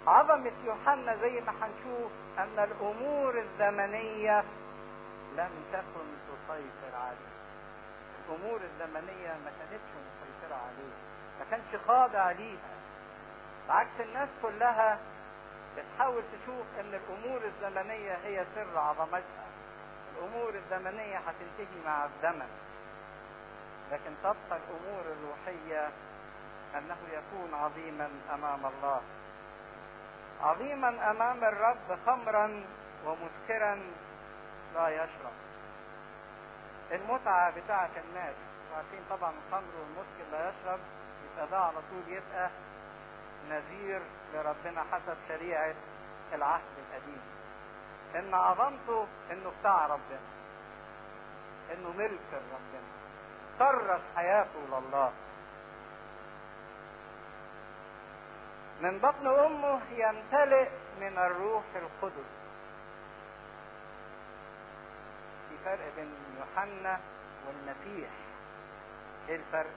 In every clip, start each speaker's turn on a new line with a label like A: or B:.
A: عظمة يوحنا زي ما هنشوف ان الامور الزمنية لم تكن تسيطر عليه الامور الزمنية ما كانتش مسيطرة عليه ما كانش خاضع ليها بعكس الناس كلها بتحاول تشوف ان الامور الزمنية هي سر عظمتها الامور الزمنية هتنتهي مع الزمن لكن تبقى الامور الروحية انه يكون عظيما امام الله عظيما امام الرب خمرا ومسكرا لا يشرب المتعة بتاعة الناس عارفين طبعا الخمر والمسكر لا يشرب يبقى ده على طول يبقى نذير لربنا حسب شريعة العهد القديم ان عظمته انه بتاع ربنا انه ملك ربنا كرس حياته لله من بطن امه يمتلئ من الروح القدس في فرق بين يوحنا والمسيح ايه الفرق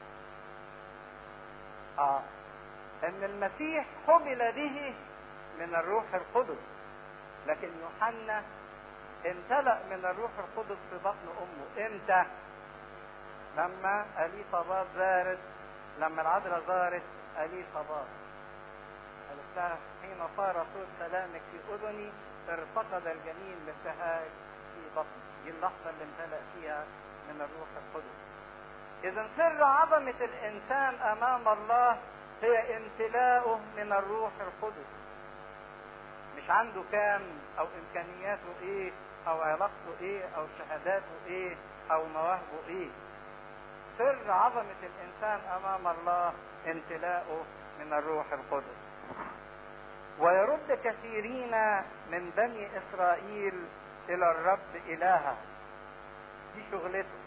A: اه ان المسيح حمل به من الروح القدس لكن يوحنا امتلأ من الروح القدس في بطن امه امتى لما اليصابات زارت لما العذراء زارت اليصابات قالت لها حين صار صوت سلامك في اذني ارتقد الجنين بالسهاج في بطني دي اللحظه اللي امتلأ فيها من الروح القدس اذا سر عظمه الانسان امام الله هي امتلاؤه من الروح القدس مش عنده كام او امكانياته ايه او علاقته ايه او شهاداته ايه او مواهبه ايه سر عظمة الانسان امام الله امتلاؤه من الروح القدس ويرد كثيرين من بني اسرائيل الى الرب الها دي شغلته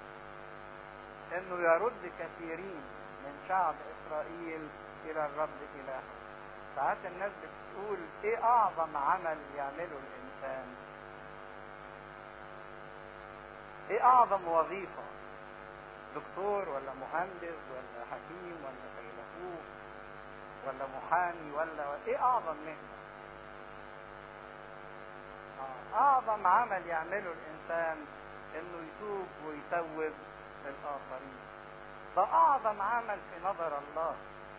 A: انه يرد كثيرين من شعب اسرائيل الى الرب الها ساعات الناس بتقول ايه اعظم عمل يعمله الانسان ايه اعظم وظيفة دكتور ولا مهندس ولا حكيم ولا فيلسوف ولا محامي ولا ايه اعظم مهنة آه. اعظم عمل يعمله الانسان انه يتوب ويتوب الاخرين ده اعظم عمل في نظر الله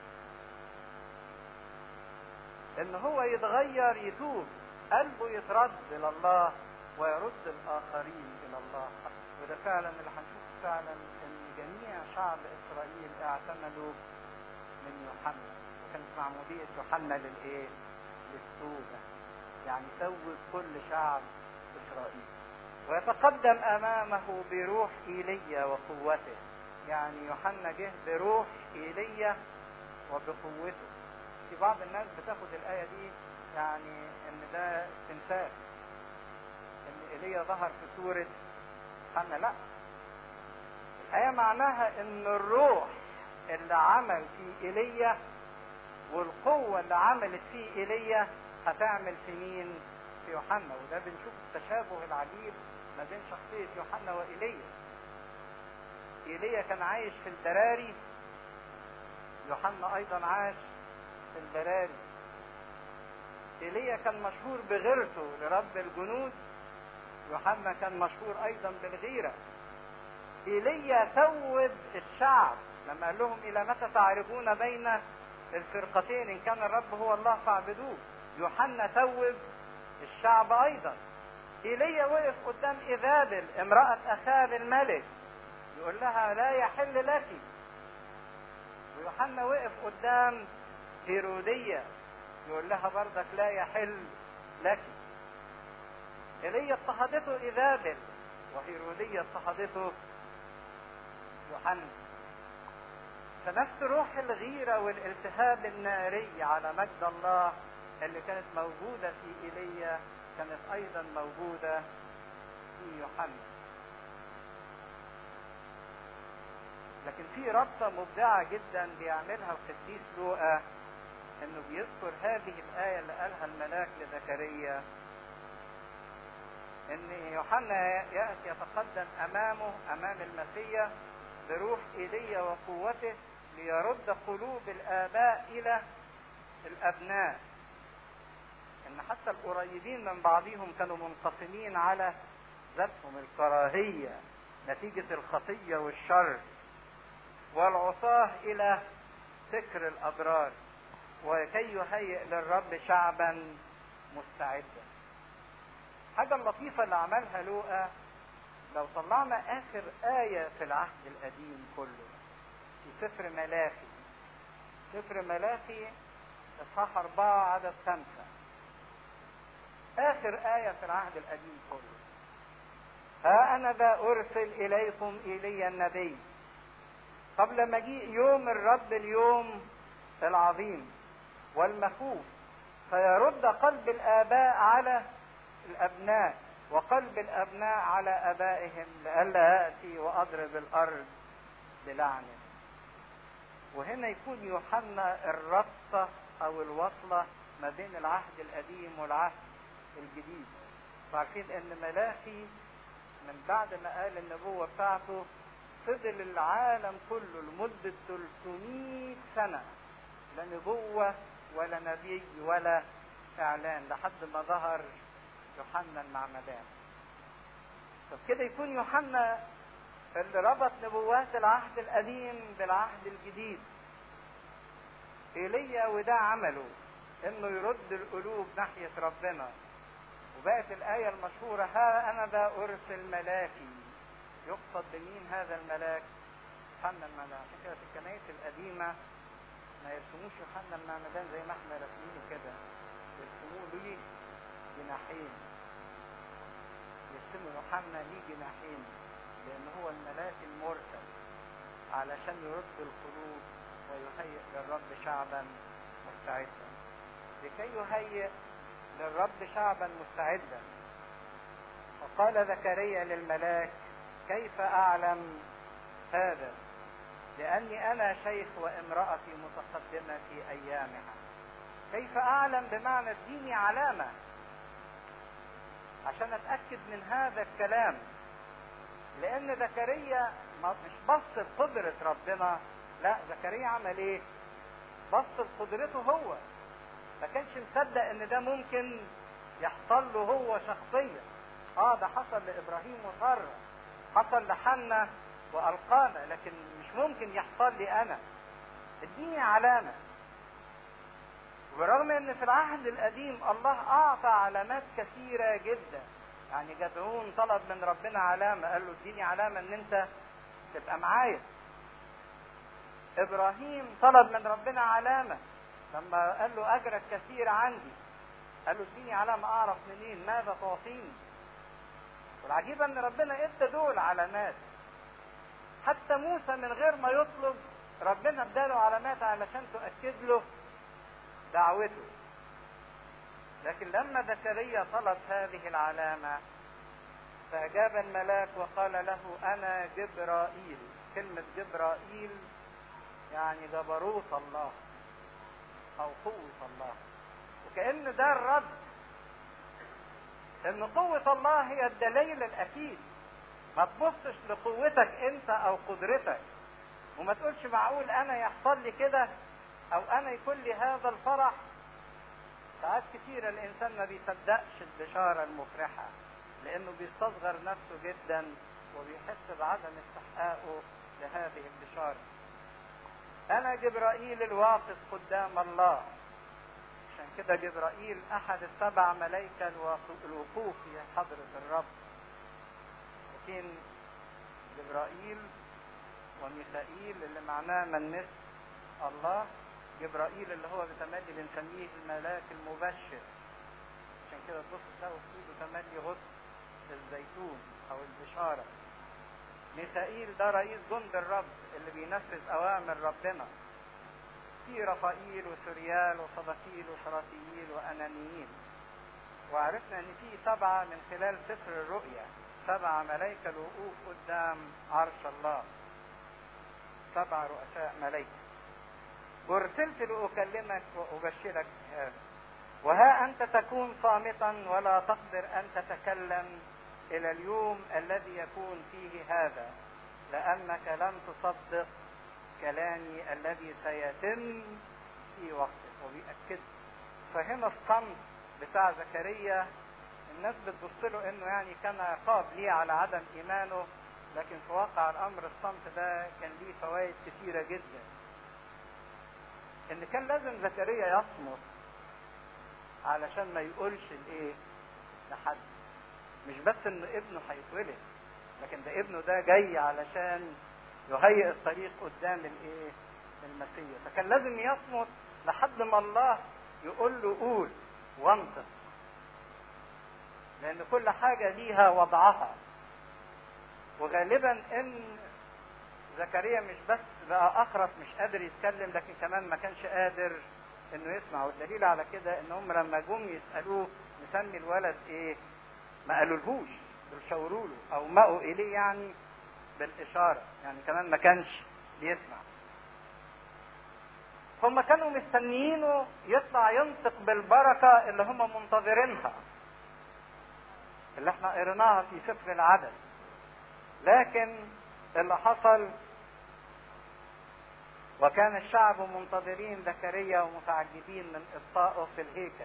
A: ان هو يتغير يتوب قلبه يترد الى الله ويرد الاخرين الى الله وده فعلا اللي هنشوف فعلا ان جميع شعب اسرائيل اعتمدوا من يوحنا وكانت معمودية يوحنا للايه؟ للتوبة يعني توب كل شعب اسرائيل ويتقدم امامه بروح ايليا وقوته يعني يوحنا جه بروح ايليا وبقوته في بعض الناس بتاخد الايه دي يعني ان ده استنساخ ان ايليا ظهر في سوره يوحنا لا الآية معناها إن الروح اللي عمل في إيليا والقوة اللي عملت في إيليا هتعمل في مين؟ في يوحنا وده بنشوف التشابه العجيب ما بين شخصية يوحنا وإيليا. إيليا كان عايش في البراري يوحنا أيضا عاش في البراري. إيليا كان مشهور بغيرته لرب الجنود يوحنا كان مشهور أيضا بالغيرة. ايليا ثوب الشعب لما قال لهم الى متى تعرفون بين الفرقتين ان كان الرب هو الله فاعبدوه يوحنا ثوب الشعب ايضا ايليا وقف قدام ايزابل امرأة اخاب الملك يقول لها لا يحل لك ويوحنا وقف قدام هيرودية يقول لها برضك لا يحل لك ايليا اضطهدته ايزابل وهيرودية اضطهدته يوحنا فنفس روح الغيرة والالتهاب الناري على مجد الله اللي كانت موجودة في إيليا كانت أيضا موجودة في يوحنا لكن في ربطة مبدعة جدا بيعملها القديس لوقا انه بيذكر هذه الآية اللي قالها الملاك لزكريا ان يوحنا يأتي يتقدم امامه امام المسيح بروح ايليا وقوته ليرد قلوب الاباء الى الابناء ان حتى القريبين من بعضهم كانوا منقسمين على ذاتهم الكراهيه نتيجه الخطيه والشر والعصاه الى فكر الابرار وكي يهيئ للرب شعبا مستعدا حاجه اللطيفه اللي عملها لوقا لو طلعنا اخر ايه في العهد القديم كله في سفر ملاخي سفر ملاخي اصحاح اربعه عدد خمسه اخر ايه في العهد القديم كله ها انا ذا ارسل اليكم ايليا النبي قبل مجيء يوم الرب اليوم العظيم والمخوف فيرد قلب الآباء على الأبناء وقلب الأبناء على آبائهم لئلا آتي وأضرب الأرض بلعنة وهنا يكون يوحنا الربطة أو الوصلة ما بين العهد القديم والعهد الجديد عارفين ان ملاخي من بعد ما قال النبوة بتاعته فضل العالم كله لمدة 300 سنة لا نبوة ولا نبي ولا إعلان لحد ما ظهر يوحنا المعمدان فبكده يكون يوحنا اللي ربط نبوات العهد القديم بالعهد الجديد ايليا وده عمله انه يرد القلوب ناحية ربنا وبقت الآية المشهورة ها أنا ذا أرسل ملاكي يقصد بمين هذا الملاك؟ يوحنا المعمدان عشان كده في الكنائس القديمة ما يرسموش يوحنا المعمدان زي ما احنا راسمينه كده يرسموه ليه جناحين يرسموا يوحنا ليه جناحين لأن هو الملاك المرسل علشان يرد القلوب ويهيئ للرب شعبا مستعدا لكي يهيئ للرب شعبا مستعدا وقال زكريا للملاك كيف اعلم هذا لاني انا شيخ وامراتي متقدمه في ايامها كيف اعلم بمعنى اديني علامه عشان اتاكد من هذا الكلام لان زكريا مش بص لقدره ربنا لا زكريا عمل ايه بص لقدرته هو ما كانش مصدق ان ده ممكن يحصل له هو شخصيا اه ده حصل لابراهيم وساره حصل لحنا والقانا لكن مش ممكن يحصل لي انا اديني علامه برغم ان في العهد القديم الله اعطى علامات كثيره جدا يعني جدعون طلب من ربنا علامه قال له اديني علامه ان انت تبقى معايا ابراهيم طلب من ربنا علامه لما قال له اجرك كثير عندي قال له اديني علامه اعرف منين ماذا تعطيني والعجيب ان ربنا ادى دول علامات حتى موسى من غير ما يطلب ربنا اداله علامات علشان تؤكد له دعوته لكن لما زكريا طلب هذه العلامه فاجاب الملاك وقال له انا جبرائيل كلمه جبرائيل يعني جبروت الله او قوة الله وكأن ده الرد ان قوة الله هي الدليل الاكيد ما تبصش لقوتك انت او قدرتك وما تقولش معقول انا يحصل لي كده او انا يكون لي هذا الفرح ساعات كتيرة الانسان ما بيصدقش البشارة المفرحة لانه بيستصغر نفسه جدا وبيحس بعدم استحقاقه لهذه البشاره انا جبرائيل الواقف قدام الله عشان كده جبرائيل احد السبع ملائكه الوقوف في حضره الرب لكن جبرائيل وميخائيل اللي معناه من مثل الله جبرائيل اللي هو بتملي بنسميه الملاك المبشر عشان كده تبص تلاقوا في ايده تملي غصن الزيتون او البشاره ميخائيل ده رئيس جند الرب اللي بينفذ اوامر ربنا في رفائيل وسوريال وصدقيل وشراتيل وانانيين وعرفنا ان في سبعه من خلال سفر الرؤيا سبعه ملائكه الوقوف قدام عرش الله سبع رؤساء ملائكه وارسلت لاكلمك وابشرك هذا وها انت تكون صامتا ولا تقدر ان تتكلم الى اليوم الذي يكون فيه هذا لانك لم تصدق كلامي الذي سيتم في وقته وبيأكد فهنا الصمت بتاع زكريا الناس بتبص له انه يعني كان عقاب ليه على عدم ايمانه لكن في واقع الامر الصمت ده كان ليه فوائد كثيرة جدا ان كان لازم زكريا يصمت علشان ما يقولش الايه لحد مش بس ان ابنه هيتولد لكن ده ابنه ده جاي علشان يهيئ الطريق قدام الايه المسيح فكان لازم يصمت لحد ما الله يقول له قول وانطق لان كل حاجه ليها وضعها وغالبا ان زكريا مش بس بقى اخرس مش قادر يتكلم لكن كمان ما كانش قادر انه يسمع والدليل على كده ان هم لما جم يسالوه نسمي الولد ايه ما قالولهوش دول شاوروا له او مقوا اليه يعني بالاشاره يعني كمان ما كانش بيسمع هم كانوا مستنيينه يطلع ينطق بالبركه اللي هم منتظرينها اللي احنا قريناها في سفر العدد لكن اللي حصل وكان الشعب منتظرين زكريا ومتعجبين من ابطائه في الهيكل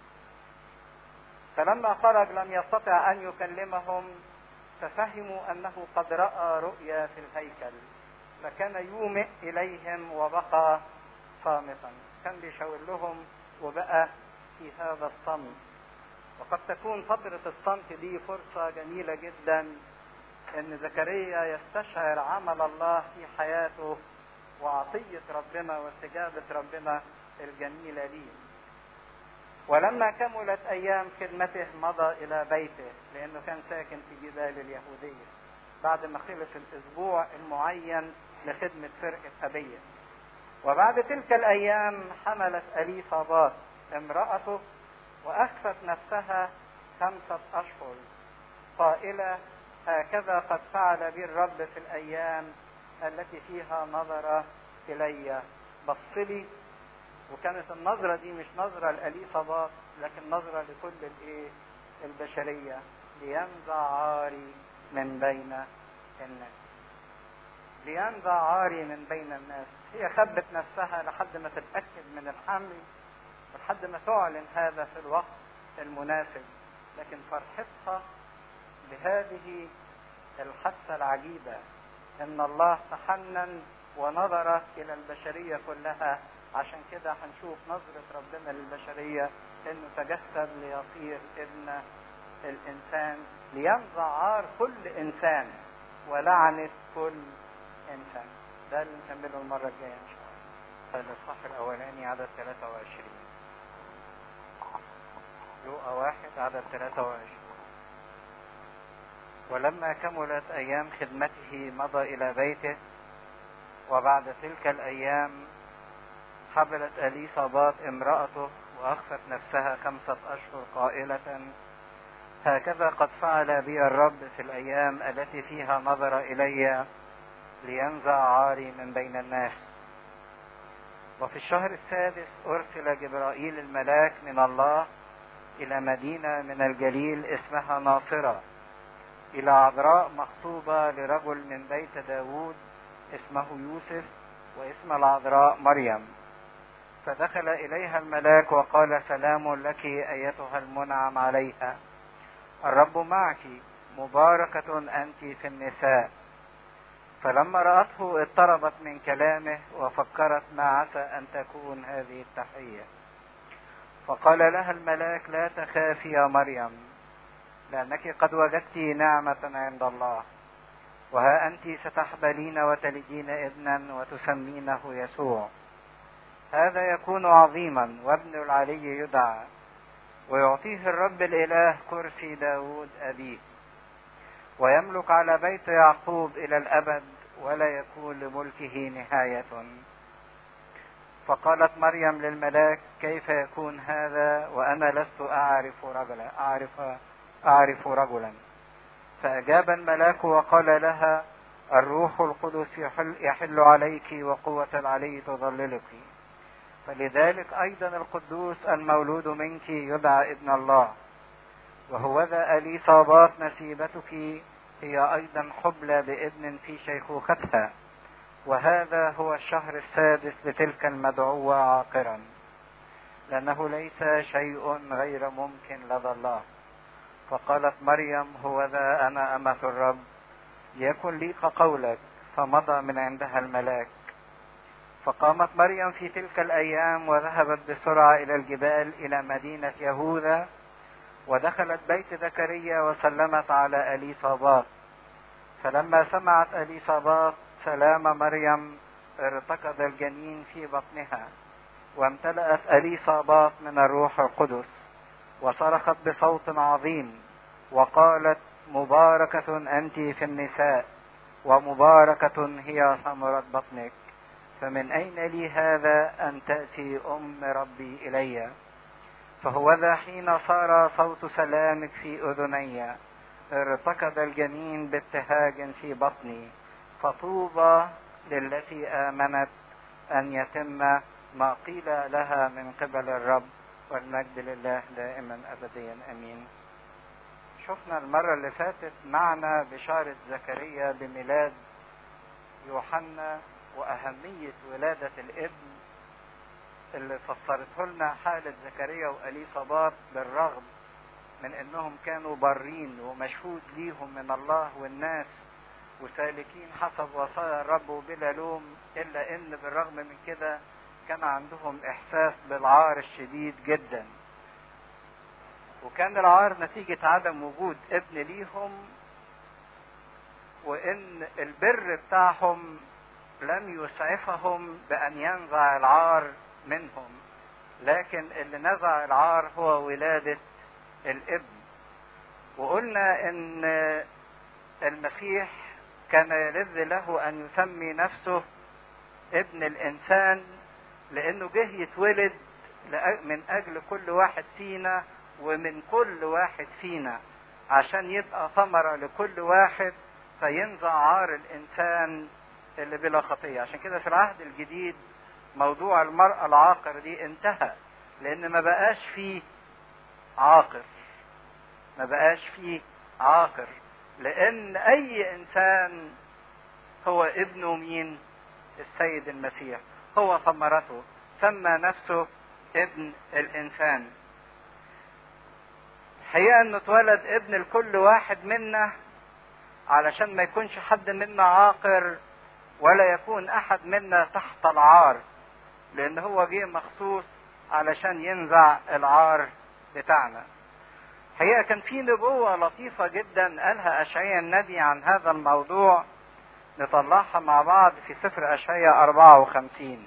A: فلما خرج لم يستطع ان يكلمهم ففهموا انه قد راى رؤيا في الهيكل فكان يومئ اليهم وبقى صامتا كان بيشاور لهم وبقى في هذا الصمت وقد تكون فترة الصمت دي فرصة جميلة جدا ان زكريا يستشعر عمل الله في حياته وعطية ربنا واستجابة ربنا الجميلة ليه ولما كملت ايام خدمته مضى الى بيته لانه كان ساكن في جبال اليهودية بعد ما خلص الاسبوع المعين لخدمة فرقة ابيه وبعد تلك الايام حملت اليصابات امرأته واخفت نفسها خمسة اشهر قائلة هكذا قد فعل بي الرب في الايام التي فيها نظر الي بصلي وكانت النظرة دي مش نظرة لأليصابات لكن نظرة لكل الايه البشرية لينزع عاري من بين الناس لينزع عاري من بين الناس هي خبت نفسها لحد ما تتأكد من الحمل ولحد ما تعلن هذا في الوقت المناسب لكن فرحتها بهذه الحثة العجيبة ان الله تحنن ونظر الى البشرية كلها عشان كده هنشوف نظرة ربنا للبشرية انه تجسد ليصير ابن الانسان لينزع عار كل انسان ولعنة كل انسان ده اللي نكمله المرة الجاية ان شاء الله الاصحاح الاولاني عدد 23 لوقا واحد عدد 23 ولما كملت ايام خدمته مضى الى بيته وبعد تلك الايام حبلت اليصابات امرأته واخفت نفسها خمسة اشهر قائلة هكذا قد فعل بي الرب في الايام التي فيها نظر الي لينزع عاري من بين الناس وفي الشهر السادس ارسل جبرائيل الملاك من الله الى مدينة من الجليل اسمها ناصرة الى عذراء مخطوبة لرجل من بيت داود اسمه يوسف واسم العذراء مريم فدخل اليها الملاك وقال سلام لك ايتها المنعم عليها الرب معك مباركة انت في النساء فلما رأته اضطربت من كلامه وفكرت ما عسى ان تكون هذه التحية فقال لها الملاك لا تخافي يا مريم لأنك قد وجدت نعمة عند الله وها أنت ستحبلين وتلدين ابنا وتسمينه يسوع هذا يكون عظيما وابن العلي يدعى ويعطيه الرب الإله كرسي داود أبيه ويملك على بيت يعقوب إلى الأبد ولا يكون لملكه نهاية فقالت مريم للملاك كيف يكون هذا وأنا لست أعرف رجلا أعرف أعرف رجلا فأجاب الملاك وقال لها الروح القدس يحل, يحل عليك وقوة العلي تظللك فلذلك أيضا القدوس المولود منك يدعى ابن الله وهو ذا أليصابات نسيبتك هي أيضا حبلى بابن في شيخوختها وهذا هو الشهر السادس لتلك المدعوة عاقرا لأنه ليس شيء غير ممكن لدى الله فقالت مريم هو ذا أنا أمة الرب يكن لي كقولك فمضى من عندها الملاك فقامت مريم في تلك الأيام وذهبت بسرعة إلى الجبال إلى مدينة يهوذا ودخلت بيت زكريا وسلمت على أليصابات فلما سمعت أليصابات سلام مريم ارتكض الجنين في بطنها وامتلأت أليصابات من الروح القدس وصرخت بصوت عظيم وقالت مباركة أنت في النساء ومباركة هي ثمرة بطنك فمن أين لي هذا أن تأتي أم ربي إلي فهو ذا حين صار صوت سلامك في أذني ارتكض الجنين بابتهاج في بطني فطوبى للتي آمنت أن يتم ما قيل لها من قبل الرب والمجد لله دائما أبديا أمين شفنا المرة اللي فاتت معنى بشارة زكريا بميلاد يوحنا وأهمية ولادة الابن اللي فسرته لنا حالة زكريا وأليصابات بالرغم من انهم كانوا بارين ومشهود ليهم من الله والناس وسالكين حسب وصايا الرب بلا لوم الا ان بالرغم من كده كان عندهم احساس بالعار الشديد جدا وكان العار نتيجة عدم وجود ابن ليهم وان البر بتاعهم لم يسعفهم بان ينزع العار منهم لكن اللي نزع العار هو ولادة الابن وقلنا ان المسيح كان يلذ له ان يسمي نفسه ابن الانسان لانه جه يتولد من اجل كل واحد فينا ومن كل واحد فينا عشان يبقى ثمرة لكل واحد فينزع عار الانسان اللي بلا خطية عشان كده في العهد الجديد موضوع المرأة العاقر دي انتهى لان ما بقاش فيه عاقر ما بقاش فيه عاقر لان اي انسان هو ابنه مين السيد المسيح هو ثمرته سمى نفسه ابن الانسان حقيقة انه اتولد ابن لكل واحد منا علشان ما يكونش حد منا عاقر ولا يكون احد منا تحت العار لان هو جه مخصوص علشان ينزع العار بتاعنا حقيقة كان في نبوة لطيفة جدا قالها أشعيا النبي عن هذا الموضوع نطلعها مع بعض في سفر أشعيا 54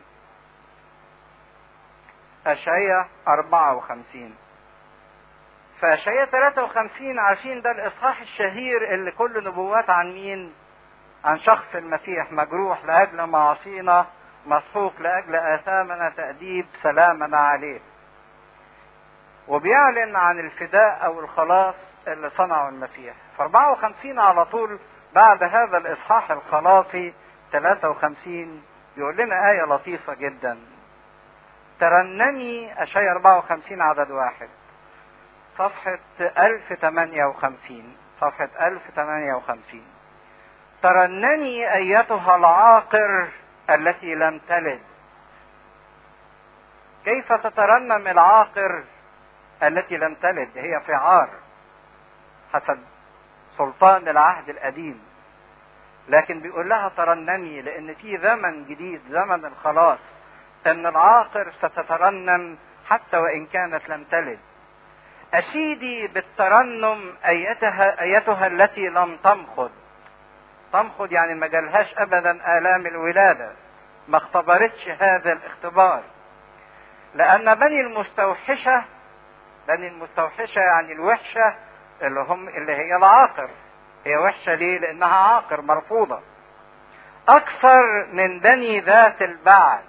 A: أشعيا 54 فأشعيا 53 عارفين ده الإصحاح الشهير اللي كل نبوات عن مين؟ عن شخص المسيح مجروح لأجل معاصينا مسحوق لأجل آثامنا تأديب سلامنا عليه وبيعلن عن الفداء او الخلاص اللي صنعه المسيح ف 54 على طول بعد هذا الاصحاح الخلاصي 53 يقول لنا آية لطيفة جدا ترنمي أشياء 54 عدد واحد صفحة 1058 صفحة 1058 ترنمي أيتها العاقر التي لم تلد كيف تترنم العاقر التي لم تلد هي في عار حسب سلطان العهد القديم لكن بيقول لها ترنمي لان في زمن جديد زمن الخلاص ان العاقر ستترنم حتى وان كانت لم تلد اشيدي بالترنم ايتها ايتها التي لم تمخض تمخض يعني ما جالهاش ابدا الام الولاده ما اختبرتش هذا الاختبار لان بني المستوحشه بني المستوحشه يعني الوحشه اللي هم اللي هي العاقر هي وحشه ليه لانها عاقر مرفوضه اكثر من بني ذات البعل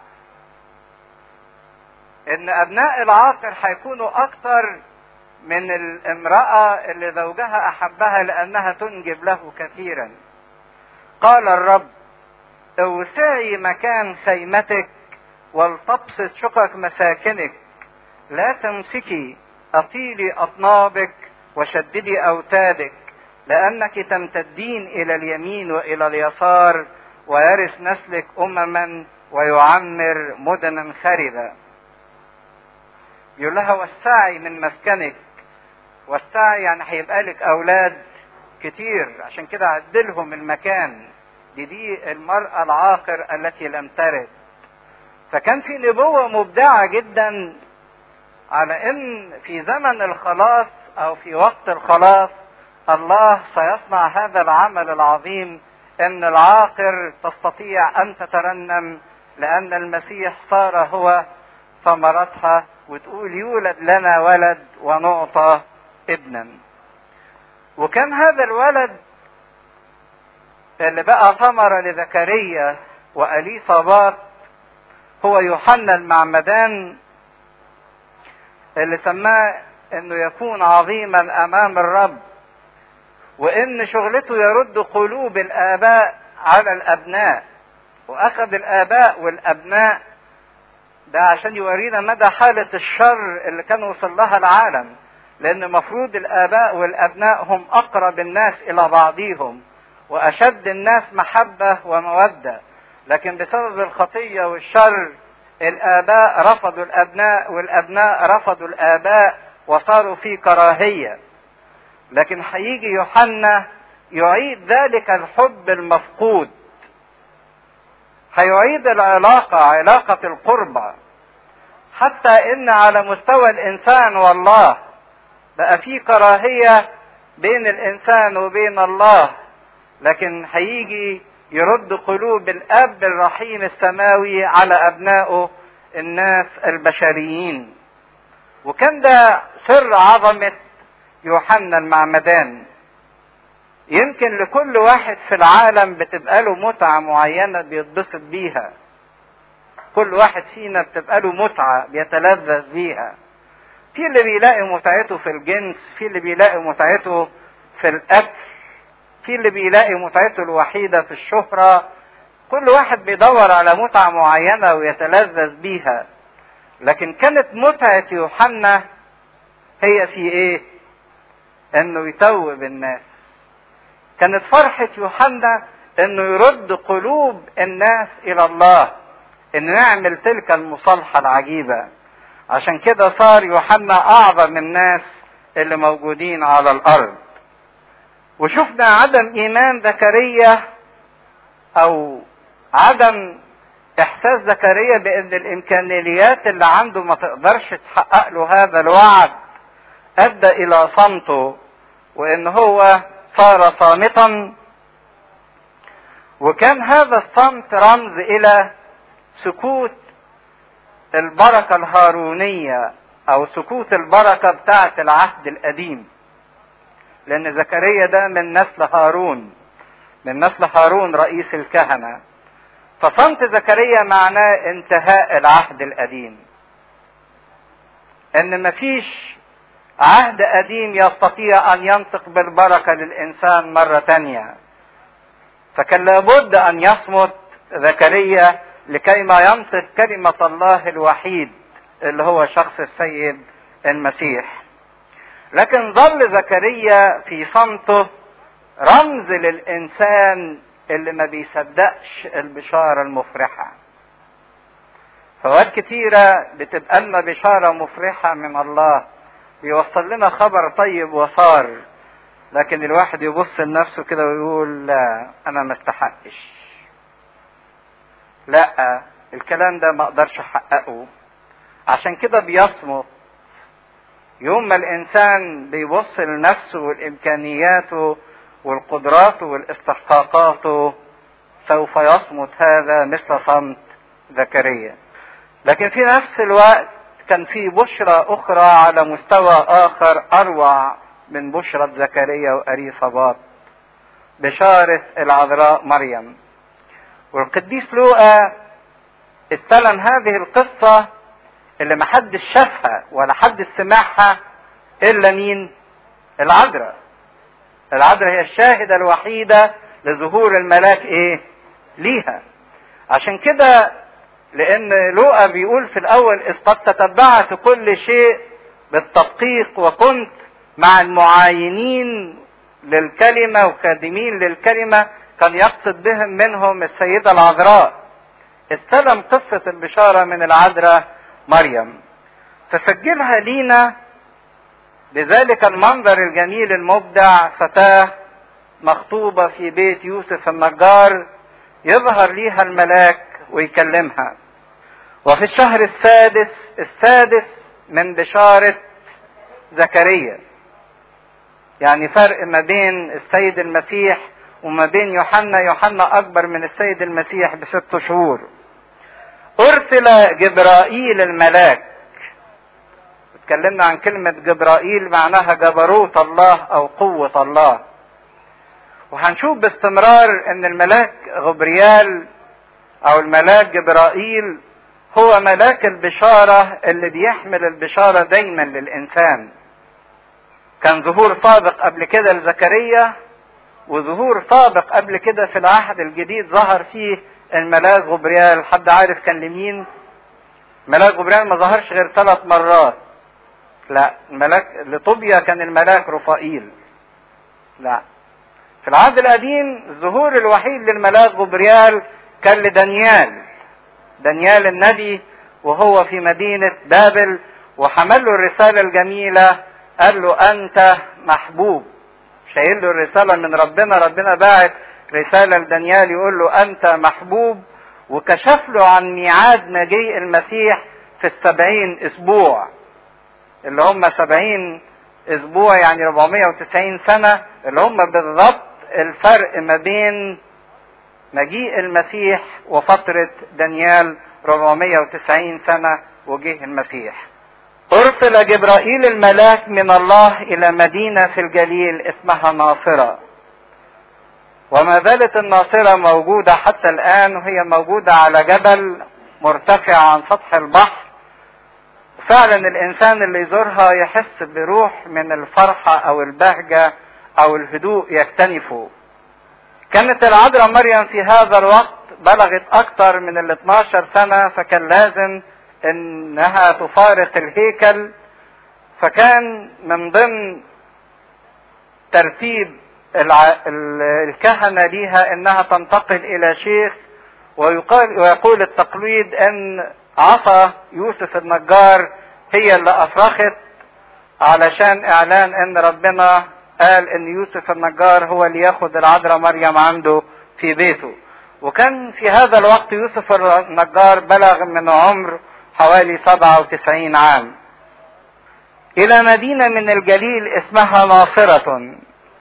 A: ان ابناء العاقر هيكونوا اكثر من الامراه اللي زوجها احبها لانها تنجب له كثيرا قال الرب اوسعي مكان خيمتك ولتبسط شقق مساكنك لا تمسكي اطيلي اطنابك وشددي اوتادك لانك تمتدين الى اليمين والى اليسار ويرث نسلك امما ويعمر مدنا خربا يقول لها وسعي من مسكنك وسعي يعني هيبقى لك اولاد كتير عشان كده عدلهم المكان دي دي المرأة العاقر التي لم ترد فكان في نبوة مبدعة جدا على ان في زمن الخلاص او في وقت الخلاص الله سيصنع هذا العمل العظيم ان العاقر تستطيع ان تترنم لان المسيح صار هو ثمرتها وتقول يولد لنا ولد ونعطى ابنا وكان هذا الولد اللي بقى ثمرة لزكريا وأليصابات هو يوحنا المعمدان اللي سماه انه يكون عظيما امام الرب وان شغلته يرد قلوب الاباء على الابناء واخذ الاباء والابناء ده عشان يورينا مدى حالة الشر اللي كان وصل لها العالم لان مفروض الاباء والابناء هم اقرب الناس الى بعضهم واشد الناس محبة ومودة لكن بسبب الخطية والشر الاباء رفضوا الابناء والابناء رفضوا الاباء وصاروا في كراهية لكن هيجي يوحنا يعيد ذلك الحب المفقود هيعيد العلاقة علاقة القربة حتى ان على مستوى الانسان والله بقى في كراهية بين الانسان وبين الله لكن هيجي يرد قلوب الاب الرحيم السماوي على ابنائه الناس البشريين وكان ده سر عظمة يوحنا المعمدان يمكن لكل واحد في العالم بتبقى له متعة معينة بيتبسط بيها كل واحد فينا بتبقى له متعة بيتلذذ بيها في اللي بيلاقي متعته في الجنس في اللي بيلاقي متعته في الأكل في اللي بيلاقي متعته الوحيدة في الشهرة كل واحد بيدور على متعة معينة ويتلذذ بيها لكن كانت متعة يوحنا هي في ايه انه يتوب الناس كانت فرحة يوحنا انه يرد قلوب الناس الى الله انه يعمل تلك المصالحة العجيبة عشان كده صار يوحنا اعظم الناس اللي موجودين على الارض وشفنا عدم ايمان زكريا او عدم احساس زكريا بان الامكانيات اللي عنده ما تقدرش تحقق له هذا الوعد ادى الى صمته وان هو صار صامتا وكان هذا الصمت رمز الى سكوت البركة الهارونية او سكوت البركة بتاعة العهد القديم لان زكريا ده من نسل هارون من نسل هارون رئيس الكهنة فصمت زكريا معناه انتهاء العهد القديم ان مفيش عهد قديم يستطيع ان ينطق بالبركة للانسان مرة تانية فكان لابد ان يصمت زكريا لكي ما ينطق كلمة الله الوحيد اللي هو شخص السيد المسيح لكن ظل زكريا في صمته رمز للانسان اللي ما بيصدقش البشارة المفرحة فوقت كتيرة بتبقى لنا بشارة مفرحة من الله بيوصل لنا خبر طيب وصار لكن الواحد يبص لنفسه كده ويقول لا انا ما استحقش لا الكلام ده ما اقدرش احققه عشان كده بيصمت يوم ما الانسان بيبص لنفسه والامكانياته والقدرات والاستحقاقات سوف يصمت هذا مثل صمت زكريا لكن في نفس الوقت كان في بشرى اخرى على مستوى اخر اروع من بشرى زكريا واريصابات بشارة العذراء مريم والقديس لوقا استلم هذه القصة اللي محدش شافها ولا حد سمعها الا مين العذراء العذراء هي الشاهدة الوحيدة لظهور الملاك ايه ليها عشان كده لان لوقا بيقول في الاول اذ قد تتبعت كل شيء بالتدقيق وكنت مع المعاينين للكلمة وخادمين للكلمة كان يقصد بهم منهم السيدة العذراء استلم قصة البشارة من العذراء مريم فسجلها لينا بذلك المنظر الجميل المبدع فتاة مخطوبة في بيت يوسف النجار يظهر ليها الملاك ويكلمها وفي الشهر السادس السادس من بشارة زكريا يعني فرق ما بين السيد المسيح وما بين يوحنا يوحنا أكبر من السيد المسيح بست شهور أرسل جبرائيل الملاك اتكلمنا عن كلمة جبرائيل معناها جبروت الله أو قوة الله وهنشوف باستمرار ان الملاك غبريال او الملاك جبرائيل هو ملاك البشارة اللي بيحمل البشارة دايما للإنسان كان ظهور سابق قبل كده لزكريا وظهور سابق قبل كده في العهد الجديد ظهر فيه الملاك غبريال حد عارف كان لمين ملاك غبريال ما ظهرش غير ثلاث مرات لا الملاك لطوبيا كان الملاك رفائيل لا في العهد القديم الظهور الوحيد للملاك غبريال كان لدانيال دانيال النبي وهو في مدينة بابل وحمل له الرسالة الجميلة قال له أنت محبوب شايل له الرسالة من ربنا ربنا باعت رسالة لدانيال يقول له أنت محبوب وكشف له عن ميعاد مجيء المسيح في السبعين أسبوع اللي هم سبعين أسبوع يعني 490 سنة اللي هم بالضبط الفرق ما بين مجيء المسيح وفترة دانيال 490 سنة وجه المسيح أرسل جبرائيل الملاك من الله إلى مدينة في الجليل اسمها ناصرة وما زالت الناصرة موجودة حتى الآن وهي موجودة على جبل مرتفع عن سطح البحر فعلا الإنسان اللي يزورها يحس بروح من الفرحة أو البهجة أو الهدوء يكتنفه كانت العذراء مريم في هذا الوقت بلغت أكثر من ال 12 سنة فكان لازم إنها تفارق الهيكل فكان من ضمن ترتيب الكهنة ليها إنها تنتقل إلى شيخ ويقال ويقول التقليد إن عصا يوسف النجار هي اللي أفرخت علشان إعلان إن ربنا قال ان يوسف النجار هو اللي ياخد العذراء مريم عنده في بيته وكان في هذا الوقت يوسف النجار بلغ من عمر حوالي 97 عام الى مدينة من الجليل اسمها ناصرة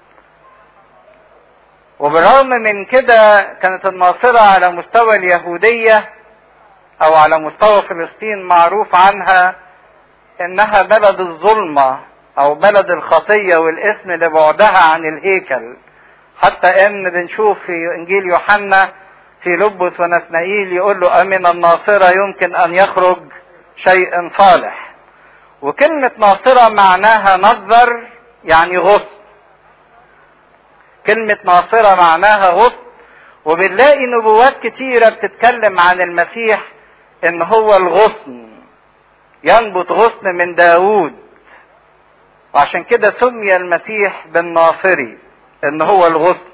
A: وبالرغم من كده كانت الناصرة على مستوى اليهودية او على مستوى فلسطين معروف عنها انها بلد الظلمه او بلد الخطية والاسم لبعدها عن الهيكل حتى ان بنشوف في انجيل يوحنا في لبس ونسنائيل يقول له امن الناصرة يمكن ان يخرج شيء صالح وكلمة ناصرة معناها نظر يعني غصن كلمة ناصرة معناها غصن وبنلاقي نبوات كتيرة بتتكلم عن المسيح ان هو الغصن ينبت غصن من داوود وعشان كده سمي المسيح بالناصري ان هو الغصن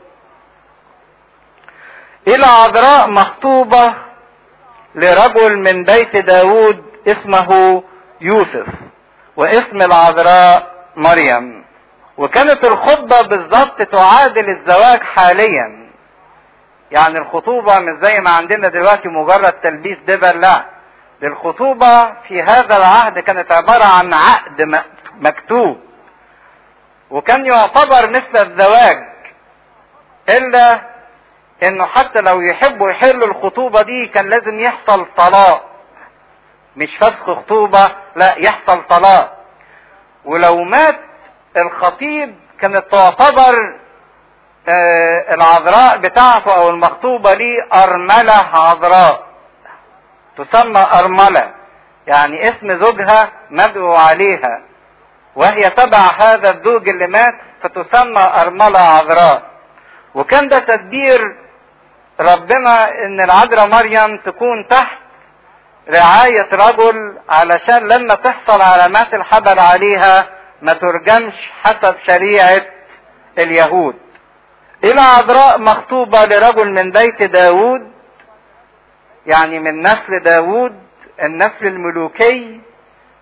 A: الى عذراء مخطوبة لرجل من بيت داود اسمه يوسف واسم العذراء مريم وكانت الخطبة بالظبط تعادل الزواج حاليا يعني الخطوبة مش زي ما عندنا دلوقتي مجرد تلبيس دبل لا الخطوبة في هذا العهد كانت عبارة عن عقد مكتوب وكان يعتبر مثل الزواج الا انه حتى لو يحبوا يحلوا الخطوبة دي كان لازم يحصل طلاق مش فسخ خطوبة لا يحصل طلاق ولو مات الخطيب كانت تعتبر آه العذراء بتاعته او المخطوبة ليه ارملة عذراء تسمى ارملة يعني اسم زوجها مدعو عليها وهي تبع هذا الزوج اللي مات فتسمى أرملة عذراء وكان ده تدبير ربنا ان العذراء مريم تكون تحت رعاية رجل علشان لما تحصل علامات الحبل عليها ما ترجمش حسب شريعة اليهود إلى عذراء مخطوبة لرجل من بيت داود يعني من نسل داود النسل الملوكي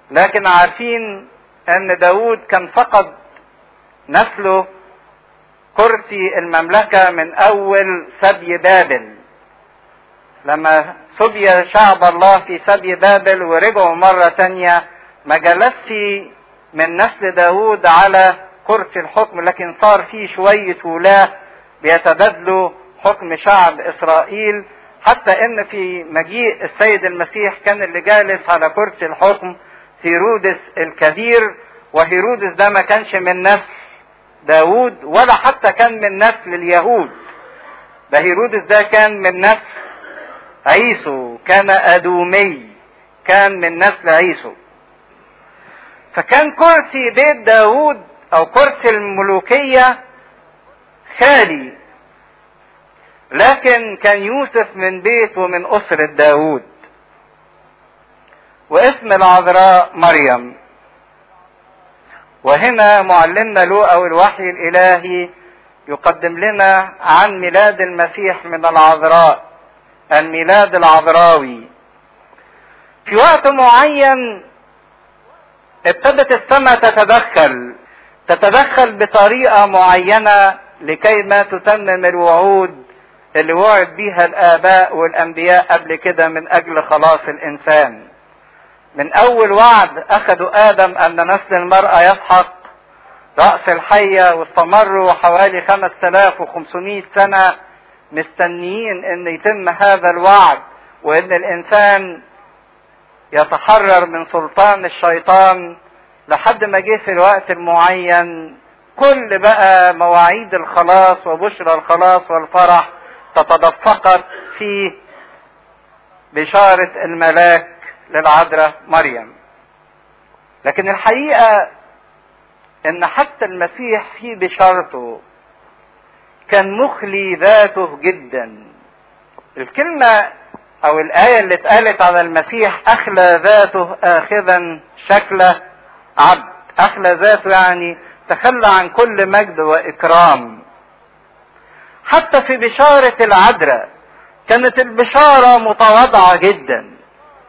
A: لكن عارفين ان داود كان فقد نسله كرسي المملكة من اول سبي بابل لما سبي شعب الله في سبي بابل ورجعوا مرة تانية ما جلسش من نسل داود على كرسي الحكم لكن صار في شوية ولاة بيتبادلوا حكم شعب اسرائيل حتى ان في مجيء السيد المسيح كان اللي جالس على كرسي الحكم هيرودس الكبير وهيرودس ده ما كانش من نسل داود ولا حتى كان من نسل اليهود ده هيرودس ده كان من نسل عيسو كان ادومي كان من نسل عيسو فكان كرسي بيت داود او كرسي الملوكية خالي لكن كان يوسف من بيت ومن أسرة داود واسم العذراء مريم وهنا معلمنا لوقا والوحي الإلهي يقدم لنا عن ميلاد المسيح من العذراء الميلاد العذراوي في وقت معين ابتدت السماء تتدخل تتدخل بطريقة معينة لكي ما تتمم الوعود اللي وعد بيها الآباء والأنبياء قبل كده من أجل خلاص الإنسان من أول وعد أخذوا آدم أن نسل المرأة يسحق رأس الحية واستمروا حوالي 5500 سنة مستنيين أن يتم هذا الوعد وأن الإنسان يتحرر من سلطان الشيطان لحد ما جه في الوقت المعين كل بقى مواعيد الخلاص وبشرى الخلاص والفرح تتدفقت في بشارة الملاك للعذراء مريم لكن الحقيقة ان حتى المسيح في بشارته كان مخلي ذاته جدا الكلمة او الآية اللي اتقالت على المسيح اخلى ذاته اخذا شكل عبد اخلى ذاته يعني تخلى عن كل مجد واكرام حتى في بشارة العذراء كانت البشارة متواضعة جدا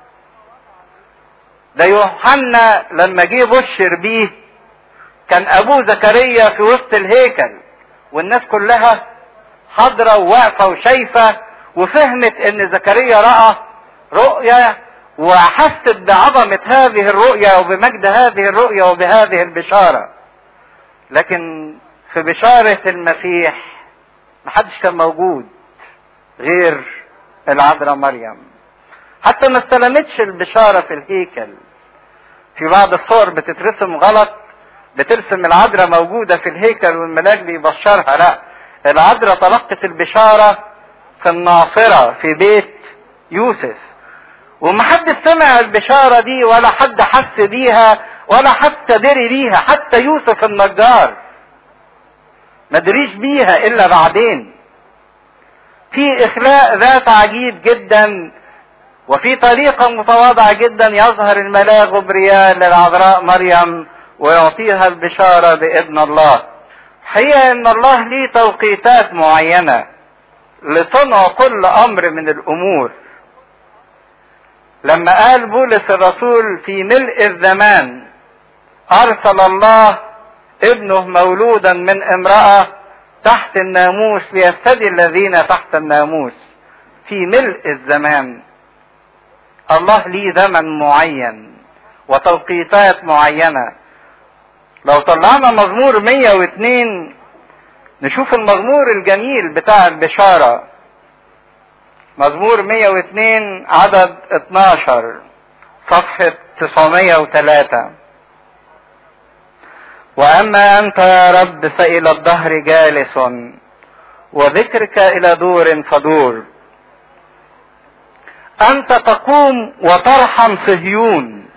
A: ده يوحنا لما جه بشر بيه كان ابوه زكريا في وسط الهيكل والناس كلها حاضرة وواقفة وشايفة وفهمت ان زكريا رأى رؤية وحست بعظمة هذه الرؤية وبمجد هذه الرؤية وبهذه البشارة لكن في بشارة المسيح محدش كان موجود غير العذراء مريم حتى ما استلمتش البشارة في الهيكل في بعض الصور بتترسم غلط بترسم العذراء موجودة في الهيكل والملاك بيبشرها لا العذراء تلقت البشارة في الناصرة في بيت يوسف ومحدش سمع البشارة دي ولا حد حس بيها ولا حتى دري بيها حتى يوسف النجار ما دريش بيها الا بعدين في اخلاء ذات عجيب جدا وفي طريقة متواضعة جدا يظهر الملاك غبريال للعذراء مريم ويعطيها البشارة بابن الله هي ان الله ليه توقيتات معينة لصنع كل امر من الامور لما قال بولس الرسول في ملء الزمان ارسل الله ابنه مولودا من امرأة تحت الناموس ليفتدي الذين تحت الناموس في ملء الزمان الله ليه زمن معين وتوقيتات معينة لو طلعنا مزمور 102 نشوف المزمور الجميل بتاع البشارة مزمور 102 عدد 12 صفحة 903 وأما أنت يا رب فإلى الدهر جالس وذكرك إلى دور فدور أنت تقوم وترحم صهيون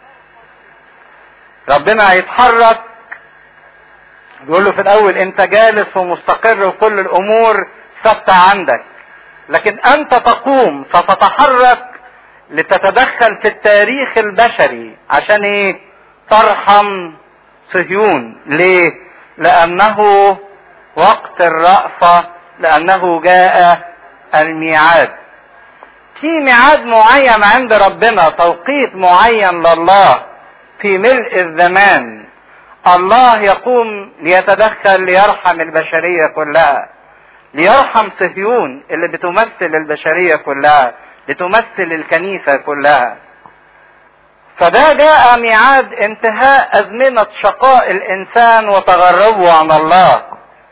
A: ربنا هيتحرك يقول له في الأول أنت جالس ومستقر وكل الأمور ثابتة عندك لكن أنت تقوم فتتحرك لتتدخل في التاريخ البشري عشان إيه؟ ترحم صهيون ليه لانه وقت الرأفة لانه جاء الميعاد في ميعاد معين عند ربنا توقيت معين لله في ملء الزمان الله يقوم ليتدخل ليرحم البشرية كلها ليرحم صهيون اللي بتمثل البشرية كلها لتمثل الكنيسة كلها فده جاء ميعاد انتهاء أزمنة شقاء الإنسان وتغربه عن الله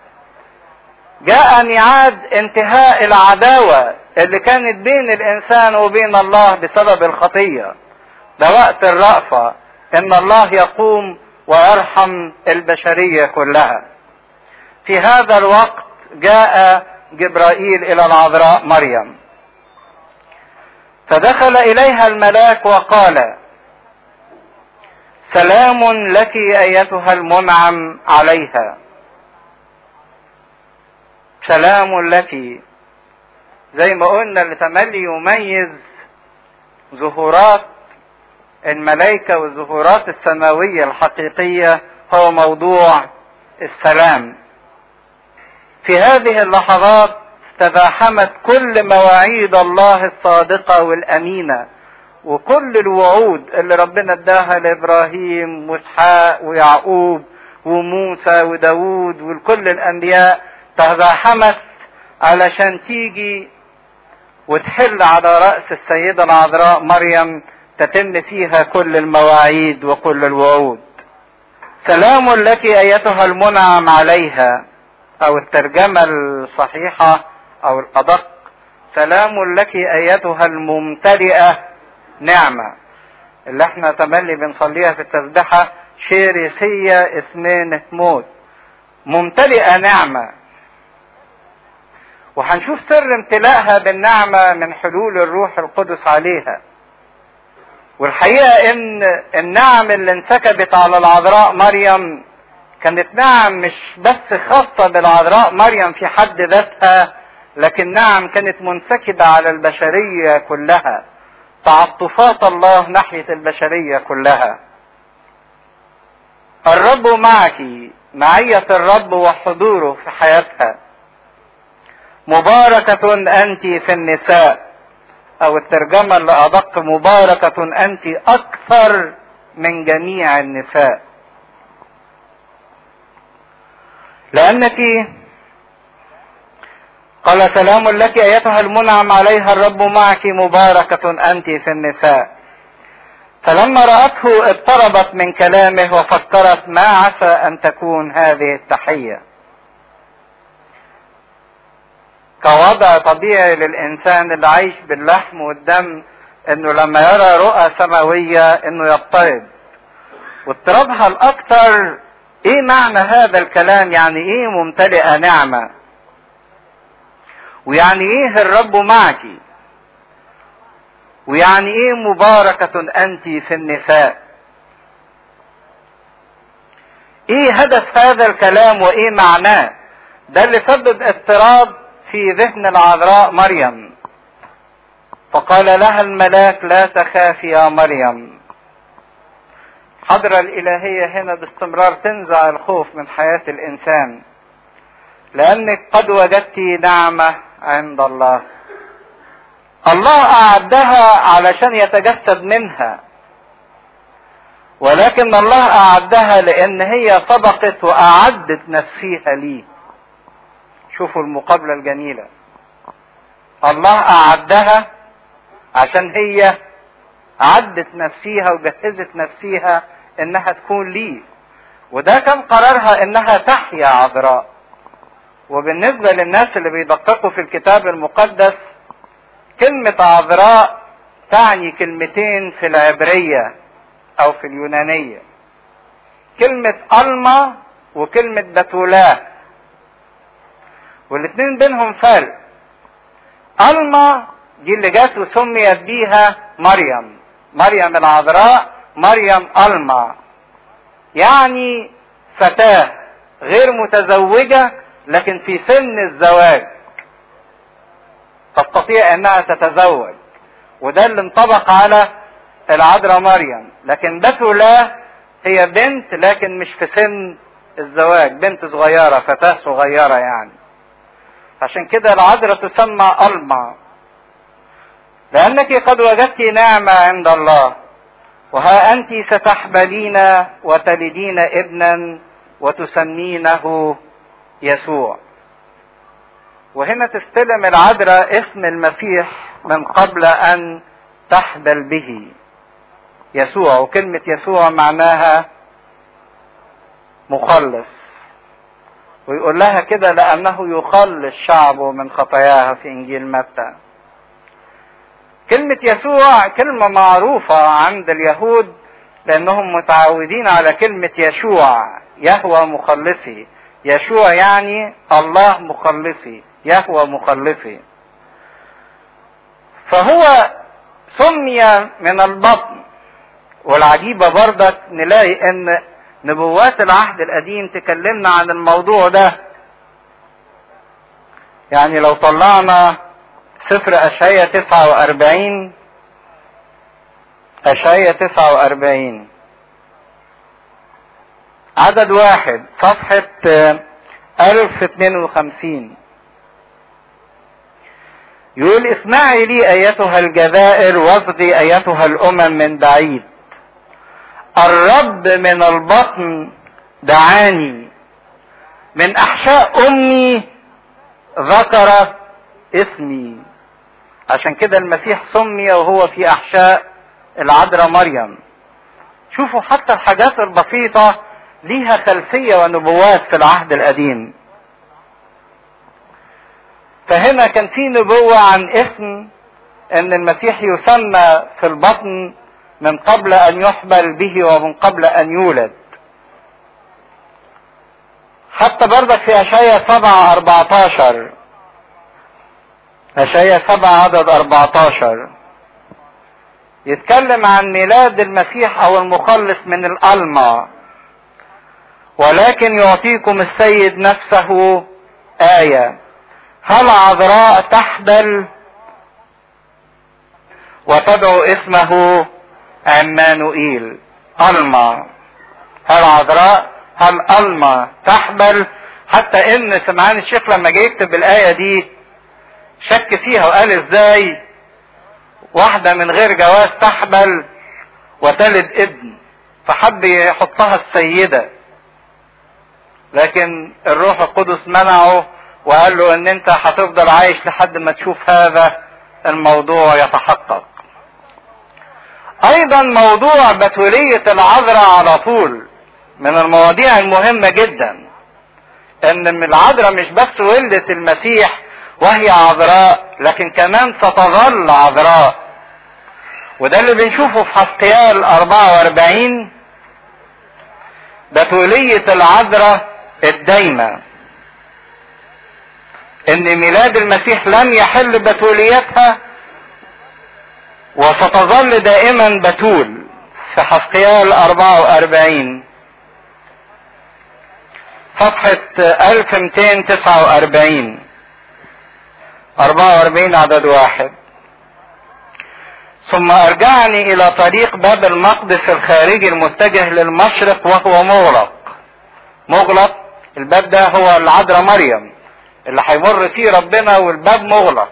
A: جاء ميعاد انتهاء العداوة اللي كانت بين الإنسان وبين الله بسبب الخطية ده وقت الرأفة إن الله يقوم ويرحم البشرية كلها في هذا الوقت جاء جبرائيل إلى العذراء مريم فدخل إليها الملاك وقال سلام لك ايتها المنعم عليها سلام لك زي ما قلنا اللي تملي يميز ظهورات الملائكة والظهورات السماوية الحقيقية هو موضوع السلام في هذه اللحظات تزاحمت كل مواعيد الله الصادقة والأمينة وكل الوعود اللي ربنا اداها لابراهيم واسحاق ويعقوب وموسى وداوود وكل الانبياء تزاحمت علشان تيجي وتحل على راس السيده العذراء مريم تتم فيها كل المواعيد وكل الوعود سلام لك ايتها المنعم عليها او الترجمه الصحيحه او الادق سلام لك ايتها الممتلئه نعمة اللي احنا تملي بنصليها في التسبحة شيريسية اثنين موت ممتلئة نعمة وهنشوف سر امتلاءها بالنعمة من حلول الروح القدس عليها والحقيقة ان النعم اللي انسكبت على العذراء مريم كانت نعم مش بس خاصة بالعذراء مريم في حد ذاتها لكن نعم كانت منسكبة على البشرية كلها تعاطفات الله ناحية البشرية كلها الرب معك معية الرب وحضوره في حياتها مباركة أنت في النساء أو الترجمة اللي أدق مباركة أنت أكثر من جميع النساء لأنك قال سلام لك ايتها المنعم عليها الرب معك مباركة انت في النساء فلما رأته اضطربت من كلامه وفكرت ما عسى ان تكون هذه التحية كوضع طبيعي للانسان اللي عايش باللحم والدم انه لما يرى رؤى سماوية انه يضطرب واضطرابها الاكثر ايه معنى هذا الكلام يعني ايه ممتلئة نعمه ويعني ايه الرب معك ويعني ايه مباركة انت في النساء ايه هدف هذا الكلام وايه معناه ده اللي سبب اضطراب في ذهن العذراء مريم فقال لها الملاك لا تخافي يا مريم حضرة الإلهية هنا باستمرار تنزع الخوف من حياة الإنسان لأنك قد وجدت نعمة عند الله الله أعدها علشان يتجسد منها ولكن الله أعدها لأن هي سبقت وأعدت نفسيها ليه شوفوا المقابلة الجميلة الله أعدها عشان هي عدت نفسيها وجهزت نفسيها انها تكون ليه وده كان قرارها انها تحيا عذراء وبالنسبة للناس اللي بيدققوا في الكتاب المقدس كلمة عذراء تعني كلمتين في العبرية او في اليونانية كلمة ألما وكلمة بتولاه والاتنين بينهم فرق ألما دي اللي جت وسميت بيها مريم مريم العذراء مريم ألما يعني فتاة غير متزوجة لكن في سن الزواج تستطيع انها تتزوج وده اللي انطبق على العذراء مريم لكن بتولاه هي بنت لكن مش في سن الزواج بنت صغيرة فتاة صغيرة يعني عشان كده العذراء تسمى ألما لأنك قد وجدت نعمة عند الله وها أنت ستحبلين وتلدين ابنا وتسمينه يسوع وهنا تستلم العذراء اسم المسيح من قبل أن تحبل به يسوع وكلمة يسوع معناها مخلص ويقول لها كده لأنه يخلص شعبه من خطاياها في إنجيل متى كلمة يسوع كلمة معروفة عند اليهود لأنهم متعودين على كلمة يشوع يهوى مخلصي يشوع يعني الله مخلصي يهوى مخلصي فهو سمي من البطن والعجيبة برضك نلاقي ان نبوات العهد القديم تكلمنا عن الموضوع ده يعني لو طلعنا سفر أشعية 49 أشعية 49 عدد واحد صفحة 1052 يقول اسمعي لي أيتها الجزائر واصغي أيتها الأمم من بعيد الرب من البطن دعاني من أحشاء أمي ذكر اسمي عشان كده المسيح سمي وهو في أحشاء العذراء مريم شوفوا حتى الحاجات البسيطة ليها خلفية ونبوات في العهد القديم فهنا كان في نبوة عن اسم ان المسيح يسمى في البطن من قبل ان يحبل به ومن قبل ان يولد حتى برضك في اشعياء سبعة اربعتاشر اشعياء سبعة عدد اربعتاشر يتكلم عن ميلاد المسيح او المخلص من الالما ولكن يعطيكم السيد نفسه آية هل عذراء تحبل وتدعو اسمه عمانوئيل ألما هل عذراء هل ألما تحبل حتى ان سمعان الشيخ لما جه يكتب الآية دي شك فيها وقال ازاي واحدة من غير جواز تحبل وتلد ابن فحب يحطها السيدة لكن الروح القدس منعه وقال له ان انت هتفضل عايش لحد ما تشوف هذا الموضوع يتحقق ايضا موضوع بتولية العذراء على طول من المواضيع المهمة جدا ان العذراء مش بس ولدت المسيح وهي عذراء لكن كمان ستظل عذراء وده اللي بنشوفه في حسقيال 44 بتولية العذراء الدايمة ان ميلاد المسيح لم يحل بتوليتها وستظل دائما بتول في حسقيال 44 صفحة 1249 44 عدد واحد ثم ارجعني الى طريق باب المقدس الخارجي المتجه للمشرق وهو مغلق مغلق الباب ده هو العذراء مريم اللي هيمر فيه ربنا والباب مغلق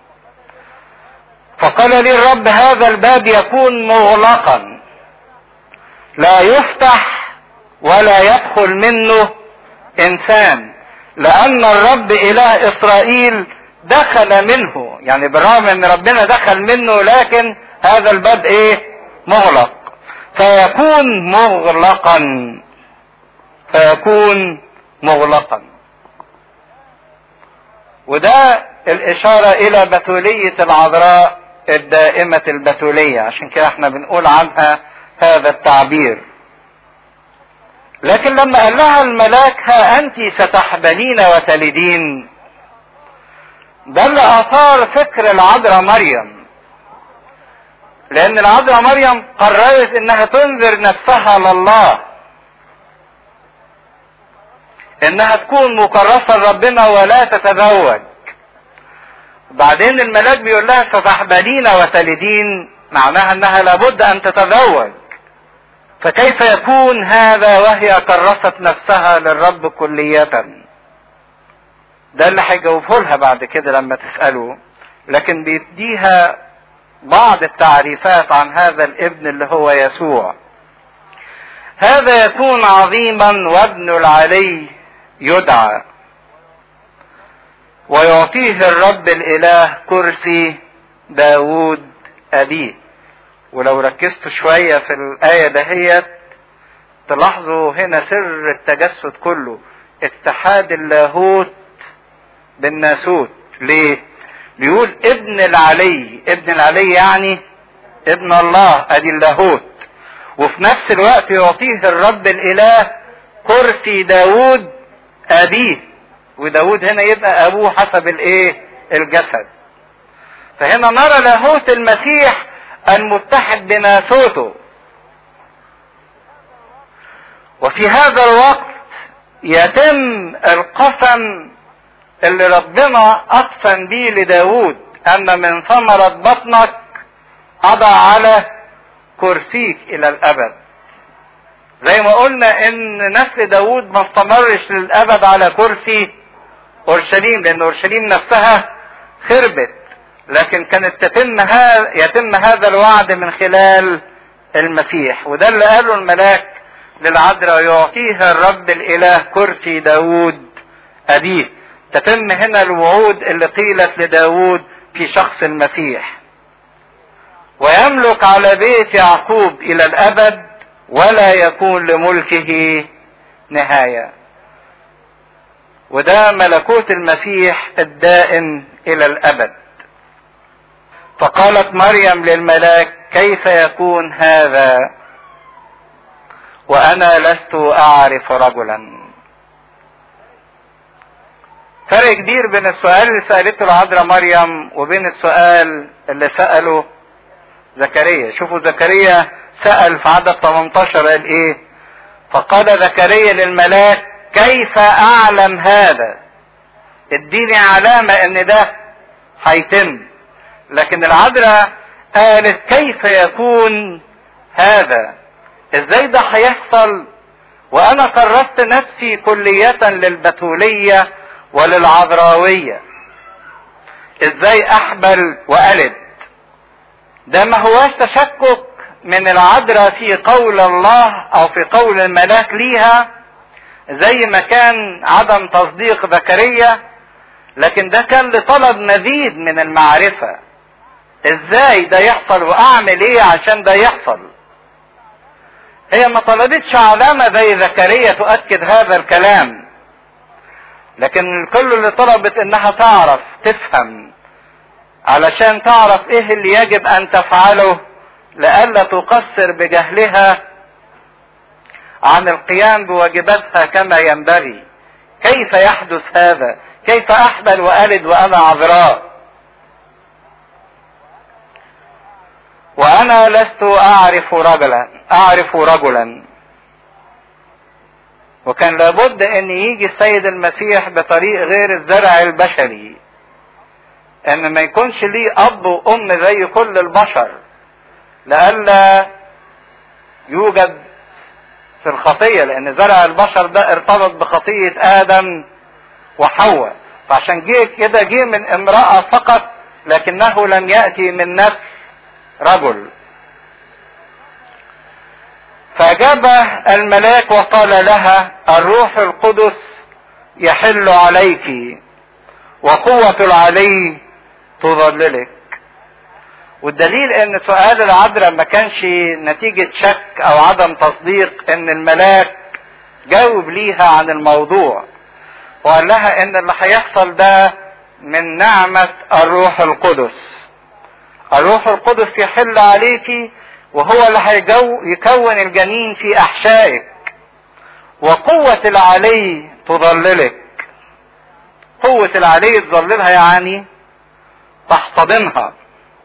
A: فقال لي الرب هذا الباب يكون مغلقا لا يفتح ولا يدخل منه انسان لان الرب اله اسرائيل دخل منه يعني بالرغم ان ربنا دخل منه لكن هذا الباب ايه مغلق فيكون مغلقا فيكون مغلقا وده الاشارة الى بتولية العذراء الدائمة البتولية عشان كده احنا بنقول عنها هذا التعبير لكن لما قال لها الملاك ها انت ستحبلين وتلدين ده اللي اثار فكر العذراء مريم لان العذراء مريم قررت انها تنذر نفسها لله انها تكون مكرسة لربنا ولا تتزوج بعدين الملاك بيقول لها ستحبلين وتلدين معناها انها لابد ان تتزوج فكيف يكون هذا وهي كرست نفسها للرب كلية ده اللي هيجاوبه لها بعد كده لما تسأله لكن بيديها بعض التعريفات عن هذا الابن اللي هو يسوع هذا يكون عظيما وابن العلي يدعى ويعطيه الرب الاله كرسي داود ابيه ولو ركزتوا شوية في الآية دهيت تلاحظوا هنا سر التجسد كله اتحاد اللاهوت بالناسوت ليه بيقول ابن العلي ابن العلي يعني ابن الله ادي اللاهوت وفي نفس الوقت يعطيه الرب الاله كرسي داود ابيه وداود هنا يبقى ابوه حسب الايه الجسد فهنا نرى لاهوت المسيح المتحد بناسوته وفي هذا الوقت يتم القسم اللي ربنا اقسم بيه لداود ان من ثمرة بطنك اضع على كرسيك الى الابد زي ما قلنا ان نسل داود ما استمرش للابد على كرسي اورشليم لان اورشليم نفسها خربت لكن كانت تتم هذا يتم هذا الوعد من خلال المسيح وده اللي قاله الملاك للعذراء يعطيها الرب الاله كرسي داود ابيه تتم هنا الوعود اللي قيلت لداود في شخص المسيح ويملك على بيت يعقوب الى الابد ولا يكون لملكه نهايه وده ملكوت المسيح الدائم الى الابد فقالت مريم للملاك كيف يكون هذا وانا لست اعرف رجلا فرق كبير بين السؤال اللي سالته العذراء مريم وبين السؤال اللي ساله زكريا شوفوا زكريا سال في عدد 18 قال ايه فقال زكريا للملاك كيف اعلم هذا اديني علامه ان ده هيتم لكن العذراء قالت كيف يكون هذا ازاي ده هيحصل وانا كرست نفسي كلية للبتولية وللعذراوية ازاي احبل والد ده ما هواش تشكك من العذراء في قول الله او في قول الملاك ليها زي ما كان عدم تصديق زكريا لكن ده كان لطلب مزيد من المعرفة ازاي ده يحصل واعمل ايه عشان ده يحصل هي ما طلبتش علامة زي زكريا تؤكد هذا الكلام لكن كل اللي طلبت انها تعرف تفهم علشان تعرف ايه اللي يجب ان تفعله لئلا تقصر بجهلها عن القيام بواجباتها كما ينبغي كيف يحدث هذا كيف احبل والد وانا عذراء وانا لست اعرف رجلا اعرف رجلا وكان لابد ان يجي السيد المسيح بطريق غير الزرع البشري ان ما يكونش ليه اب وام زي كل البشر لئلا يوجد في الخطية لان زرع البشر ده ارتبط بخطية ادم وحواء فعشان جه كده جه من امرأة فقط لكنه لم يأتي من نفس رجل فأجاب الملاك وقال لها الروح القدس يحل عليك وقوة العلي تظللك والدليل ان سؤال العذراء ما كانش نتيجة شك او عدم تصديق ان الملاك جاوب ليها عن الموضوع وقال لها ان اللي هيحصل ده من نعمة الروح القدس الروح القدس يحل عليك وهو اللي هيجو يكون الجنين في احشائك وقوة العلي تظللك قوة العلي تظللها يعني تحتضنها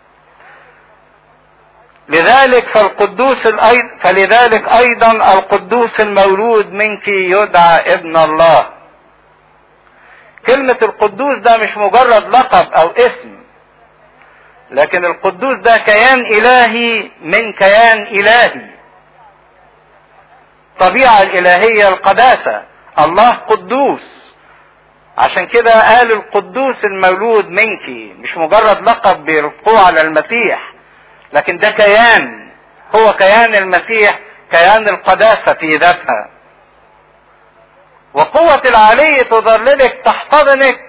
A: لذلك فالقدوس الأيض فلذلك ايضا القدوس المولود منك يدعى ابن الله كلمة القدوس ده مش مجرد لقب او اسم لكن القدوس ده كيان الهي من كيان الهي الطبيعة الالهية القداسة الله قدوس عشان كده قال القدوس المولود منك مش مجرد لقب بيرفعوه على المسيح لكن ده كيان هو كيان المسيح كيان القداسة في ذاتها وقوة العلي تظللك تحتضنك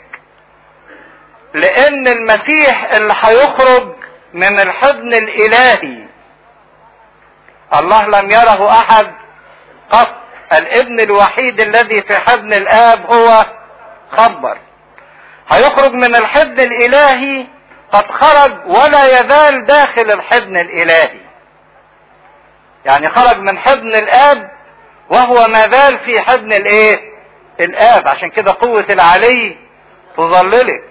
A: لان المسيح اللي هيخرج من الحضن الالهي الله لم يره احد قط الابن الوحيد الذي في حضن الاب هو خبر هيخرج من الحضن الالهي قد خرج ولا يزال داخل الحضن الالهي يعني خرج من حضن الاب وهو ما زال في حضن الايه الاب عشان كده قوة العلي تظللك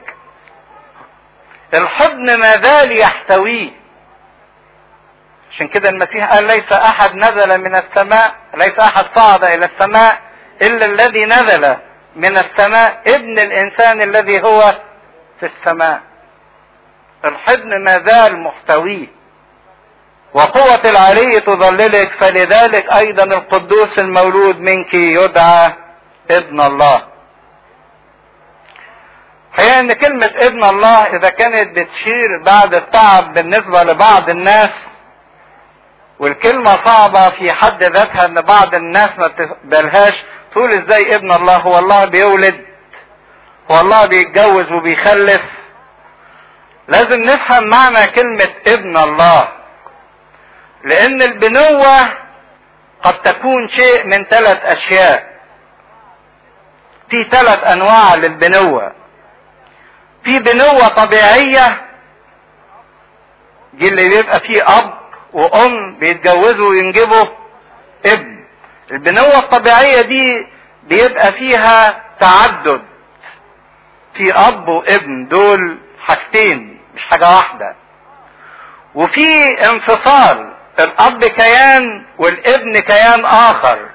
A: الحضن ما زال يحتويه عشان كده المسيح قال ليس احد نزل من السماء ليس احد صعد الى السماء الا الذي نزل من السماء ابن الانسان الذي هو في السماء الحضن ما زال محتويه وقوة العلي تظللك فلذلك ايضا القدوس المولود منك يدعى ابن الله هي ان كلمة ابن الله اذا كانت بتشير بعد التعب بالنسبة لبعض الناس والكلمة صعبة في حد ذاتها ان بعض الناس ما تقبلهاش تقول ازاي ابن الله هو الله بيولد هو الله بيتجوز وبيخلف لازم نفهم معنى كلمة ابن الله لان البنوة قد تكون شيء من ثلاث اشياء في ثلاث انواع للبنوة في بنوة طبيعية دي اللي بيبقى فيه اب وام بيتجوزوا وينجبوا ابن البنوة الطبيعية دي بيبقى فيها تعدد في اب وابن دول حاجتين مش حاجة واحدة وفي انفصال الاب كيان والابن كيان اخر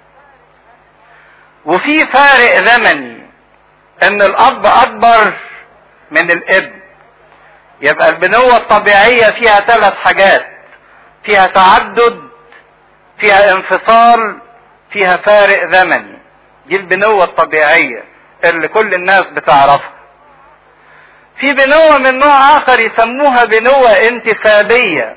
A: وفي فارق زمني ان الاب اكبر من الابن يبقى البنوة الطبيعية فيها ثلاث حاجات فيها تعدد فيها انفصال فيها فارق زمني دي البنوة الطبيعية اللي كل الناس بتعرفها في بنوة من نوع اخر يسموها بنوة انتسابية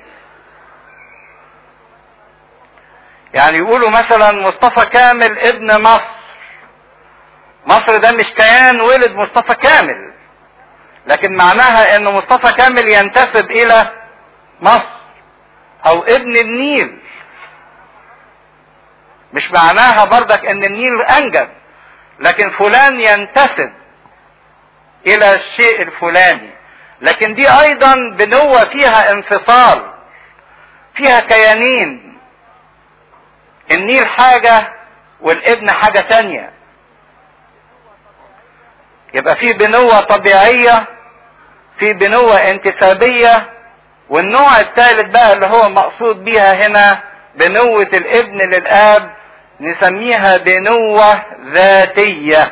A: يعني يقولوا مثلا مصطفى كامل ابن مصر مصر ده مش كيان ولد مصطفى كامل لكن معناها ان مصطفى كامل ينتسب الى مصر او ابن النيل مش معناها بردك ان النيل انجب لكن فلان ينتسب الى الشيء الفلاني لكن دي ايضا بنوة فيها انفصال فيها كيانين النيل حاجة والابن حاجة تانية يبقى في بنوة طبيعية في بنوة انتسابية والنوع الثالث بقى اللي هو مقصود بيها هنا بنوة الابن للاب نسميها بنوة ذاتية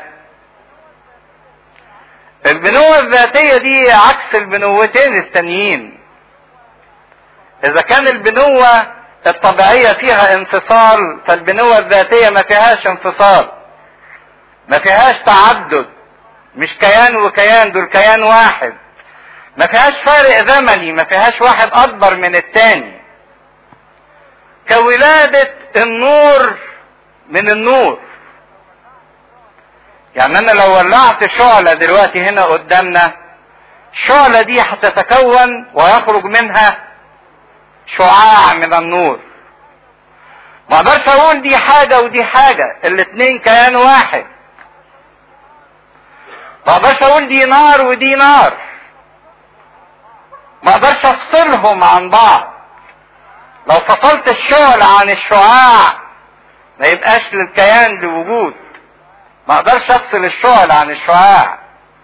A: البنوة الذاتية دي عكس البنوتين التانيين اذا كان البنوة الطبيعية فيها انفصال فالبنوة الذاتية ما فيهاش انفصال ما فيهاش تعدد مش كيان وكيان دول كيان واحد ما فيهاش فارق زمني ما فيهاش واحد اكبر من التاني كولادة النور من النور يعني انا لو ولعت شعلة دلوقتي هنا قدامنا الشعلة دي هتتكون ويخرج منها شعاع من النور ما اقدرش اقول دي حاجة ودي حاجة الاتنين كيان واحد ما اقدرش اقول دي نار ودي نار ما اقدرش افصلهم عن بعض لو فصلت الشعل عن الشعاع ما يبقاش للكيان لوجود ما اقدرش افصل الشعل عن الشعاع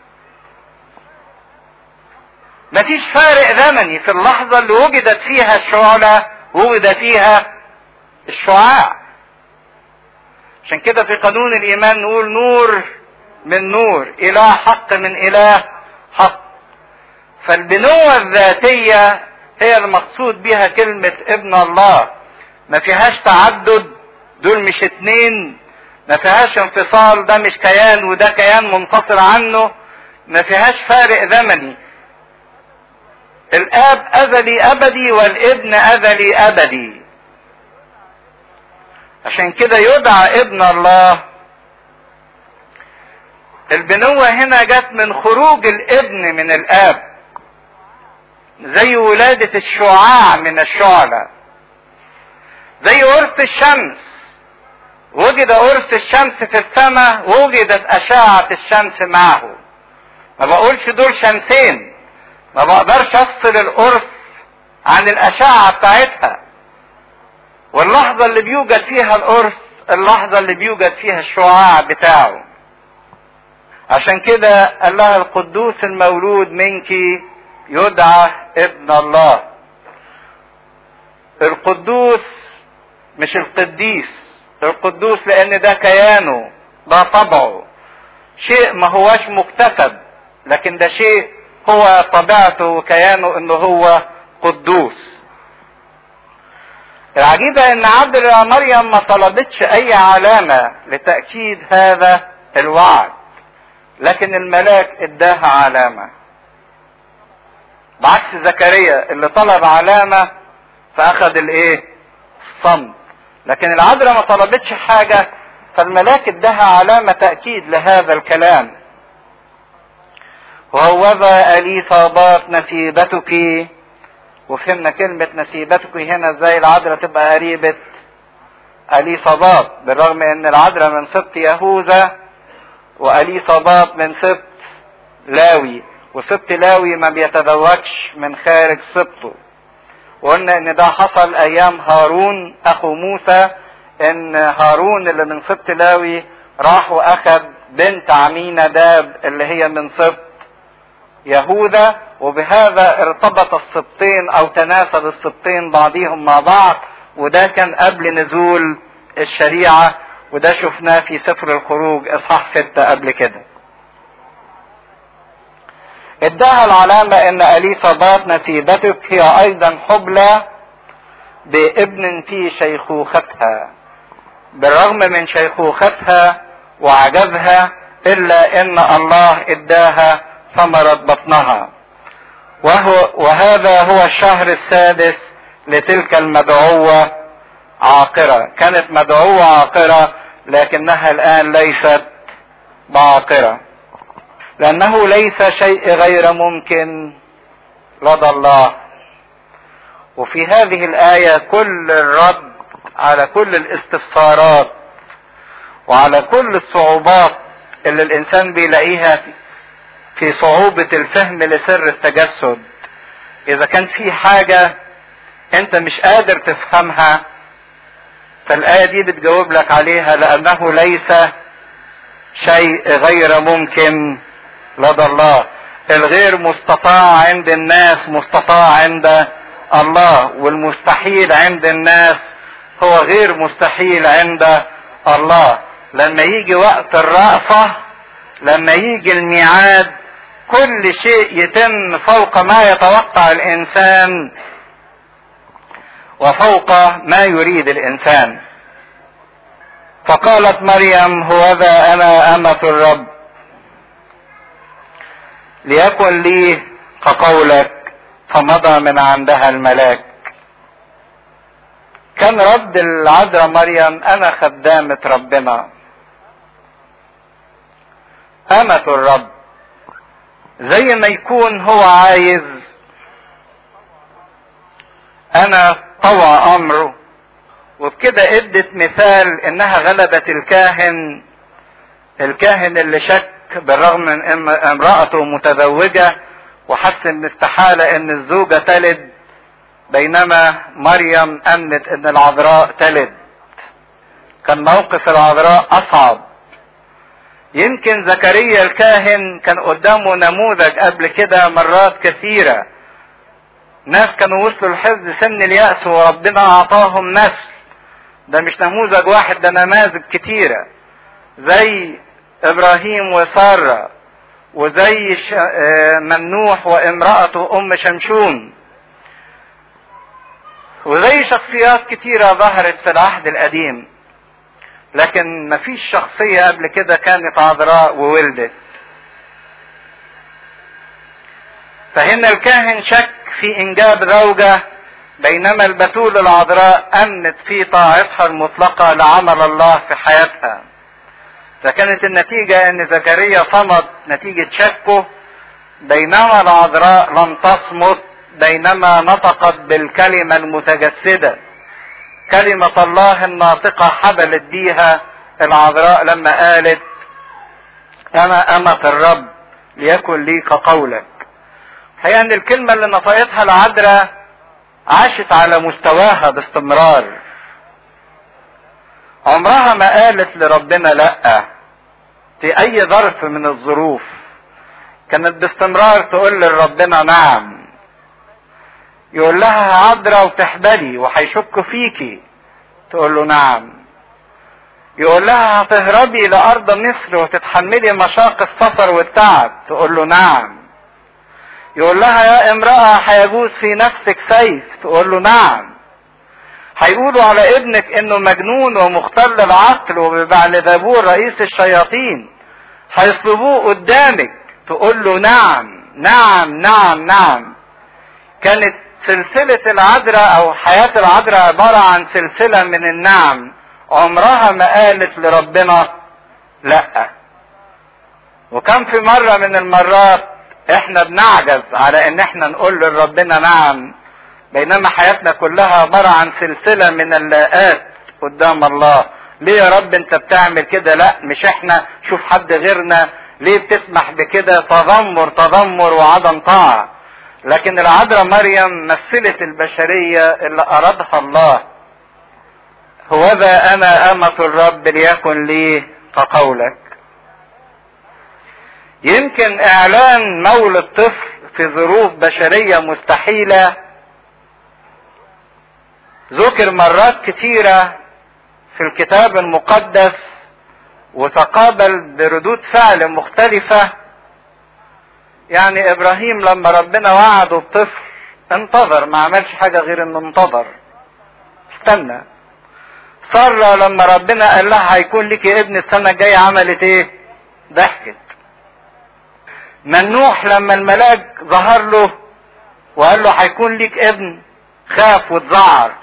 A: مفيش فارق زمني في اللحظة اللي وجدت فيها الشعلة وجد فيها الشعاع عشان كده في قانون الايمان نقول نور من نور اله حق من اله حق فالبنوة الذاتية هي المقصود بها كلمة ابن الله ما فيهاش تعدد دول مش اتنين ما فيهاش انفصال ده مش كيان وده كيان منفصل عنه ما فيهاش فارق زمني
B: الاب ازلي ابدي والابن ازلي ابدي عشان كده يدعى ابن الله البنوة هنا جت من خروج الابن من الاب زي ولادة الشعاع من الشعلة زي قرص الشمس وجد قرص الشمس في السماء وجدت أشعة الشمس معه ما بقولش دول شمسين ما بقدرش افصل القرص عن الأشعة بتاعتها واللحظة اللي بيوجد فيها القرص اللحظة اللي بيوجد فيها الشعاع بتاعه عشان كده قال لها القدوس المولود منك يدعى ابن الله القدوس مش القديس القدوس لان ده كيانه ده طبعه شيء ما هوش مكتسب لكن ده شيء هو طبيعته وكيانه انه هو قدوس العجيبة ان عذراء مريم ما طلبتش اي علامة لتأكيد هذا الوعد لكن الملاك اداها علامة بعكس زكريا اللي طلب علامة فاخذ الايه الصمت لكن العذراء ما طلبتش حاجة فالملاك اداها علامة تأكيد لهذا الكلام وهوذا أليصابات نسيبتك وفهمنا كلمة نسيبتك هنا ازاي العذراء تبقى قريبة أليصابات بالرغم ان العذراء من سبط يهوذا وأليصابات من سبط لاوي وسبط لاوي ما بيتزوجش من خارج سبطه وقلنا ان ده حصل ايام هارون اخو موسى ان هارون اللي من سبط لاوي راح واخد بنت عمينة داب اللي هي من سبط يهوذا وبهذا ارتبط السبطين او تناسب السبطين بعضهم مع بعض وده كان قبل نزول الشريعة وده شفناه في سفر الخروج اصحاح ستة قبل كده اداها العلامة ان اليصابات نسيبتك هي ايضا حبلى بابن في شيخوختها بالرغم من شيخوختها وعجزها الا ان الله اداها ثمرة بطنها وهو وهذا هو الشهر السادس لتلك المدعوة عاقرة كانت مدعوة عاقرة لكنها الآن ليست بعاقرة لأنه ليس شيء غير ممكن لدى الله وفي هذه الآية كل الرد على كل الاستفسارات وعلى كل الصعوبات اللي الإنسان بيلاقيها في صعوبة الفهم لسر التجسد إذا كان في حاجة أنت مش قادر تفهمها فالآية دي بتجاوب لك عليها لأنه ليس شيء غير ممكن لدى الله الغير مستطاع عند الناس مستطاع عند الله والمستحيل عند الناس هو غير مستحيل عند الله لما يجي وقت الرأفة لما يجي الميعاد كل شيء يتم فوق ما يتوقع الانسان وفوق ما يريد الانسان فقالت مريم هوذا انا امة الرب ليكن لي كقولك فمضى من عندها الملاك كان رد العذراء مريم انا خدامة ربنا امة الرب زي ما يكون هو عايز انا طوى امره وبكده ادت مثال انها غلبت الكاهن الكاهن اللي شك بالرغم من ان امرأته متزوجة وحس ان استحالة ان الزوجة تلد بينما مريم امنت ان العذراء تلد كان موقف العذراء اصعب يمكن زكريا الكاهن كان قدامه نموذج قبل كده مرات كثيرة ناس كانوا وصلوا لحفظ سن اليأس وربنا أعطاهم نسل ده مش نموذج واحد ده نماذج كتيرة زي إبراهيم وسارة وزي ممنوح وامرأته أم شمشون وزي شخصيات كتيرة ظهرت في العهد القديم لكن مفيش شخصية قبل كده كانت عذراء وولدت فهنا الكاهن شك في انجاب زوجة بينما البتول العذراء امنت في طاعتها المطلقة لعمل الله في حياتها فكانت النتيجة ان زكريا صمت نتيجة شكه بينما العذراء لم تصمت بينما نطقت بالكلمة المتجسدة كلمة الله الناطقة حبلت بيها العذراء لما قالت انا امة الرب ليكن لي كقولك هي ان الكلمة اللي نطقتها العذراء عاشت على مستواها باستمرار عمرها ما قالت لربنا لا في اي ظرف من الظروف كانت باستمرار تقول لربنا نعم يقول لها عذراء وتحبلي وهيشك فيكي تقول له نعم يقول لها هتهربي لارض مصر وتتحملي مشاق السفر والتعب تقول له نعم يقول لها يا امرأة هيجوز في نفسك سيف تقول له نعم هيقولوا على ابنك انه مجنون ومختل العقل وببعلذبور رئيس الشياطين هيصلبوه قدامك تقول له نعم نعم نعم نعم كانت سلسلة العذراء او حياة العذراء عبارة عن سلسلة من النعم عمرها ما قالت لربنا لا وكان في مرة من المرات احنا بنعجز على ان احنا نقول لربنا نعم بينما حياتنا كلها عبارة عن سلسلة من اللاءات قدام الله ليه يا رب انت بتعمل كده لا مش احنا شوف حد غيرنا ليه بتسمح بكده تذمر تذمر وعدم طاعة لكن العذراء مريم مثلت البشرية اللي ارادها الله هوذا انا امة الرب ليكن لي كقولك يمكن اعلان مولد طفل في ظروف بشرية مستحيلة ذكر مرات كتيرة في الكتاب المقدس وتقابل بردود فعل مختلفة يعني ابراهيم لما ربنا وعده بطفل انتظر ما عملش حاجة غير انه انتظر استنى سارة لما ربنا قال لها هيكون لك ابن السنة الجاية عملت ايه ضحكت منوح لما الملاك ظهر له وقال له هيكون ليك ابن خاف واتذعر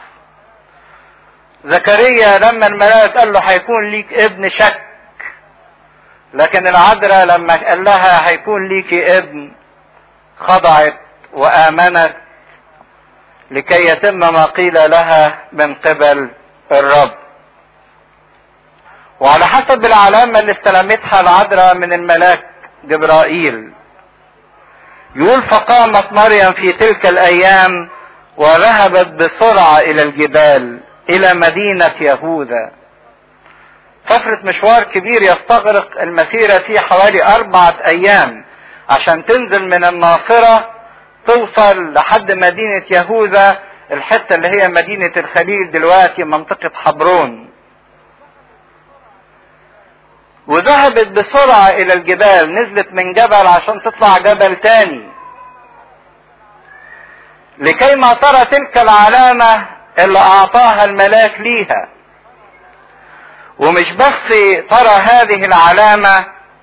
B: زكريا لما الملاك قال له هيكون ليك ابن شك لكن العذراء لما قال لها هيكون ليك ابن خضعت وامنت لكي يتم ما قيل لها من قبل الرب وعلى حسب العلامة اللي استلمتها العذراء من الملاك جبرائيل يقول فقامت مريم في تلك الايام وذهبت بسرعة الى الجبال الى مدينة يهوذا سافرت مشوار كبير يستغرق المسيرة فيه حوالي اربعة ايام عشان تنزل من الناصرة توصل لحد مدينة يهوذا الحتة اللي هي مدينة الخليل دلوقتي منطقة حبرون وذهبت بسرعة الى الجبال نزلت من جبل عشان تطلع جبل تاني لكي ما ترى تلك العلامة اللي اعطاها الملاك ليها ومش بس ترى هذه العلامة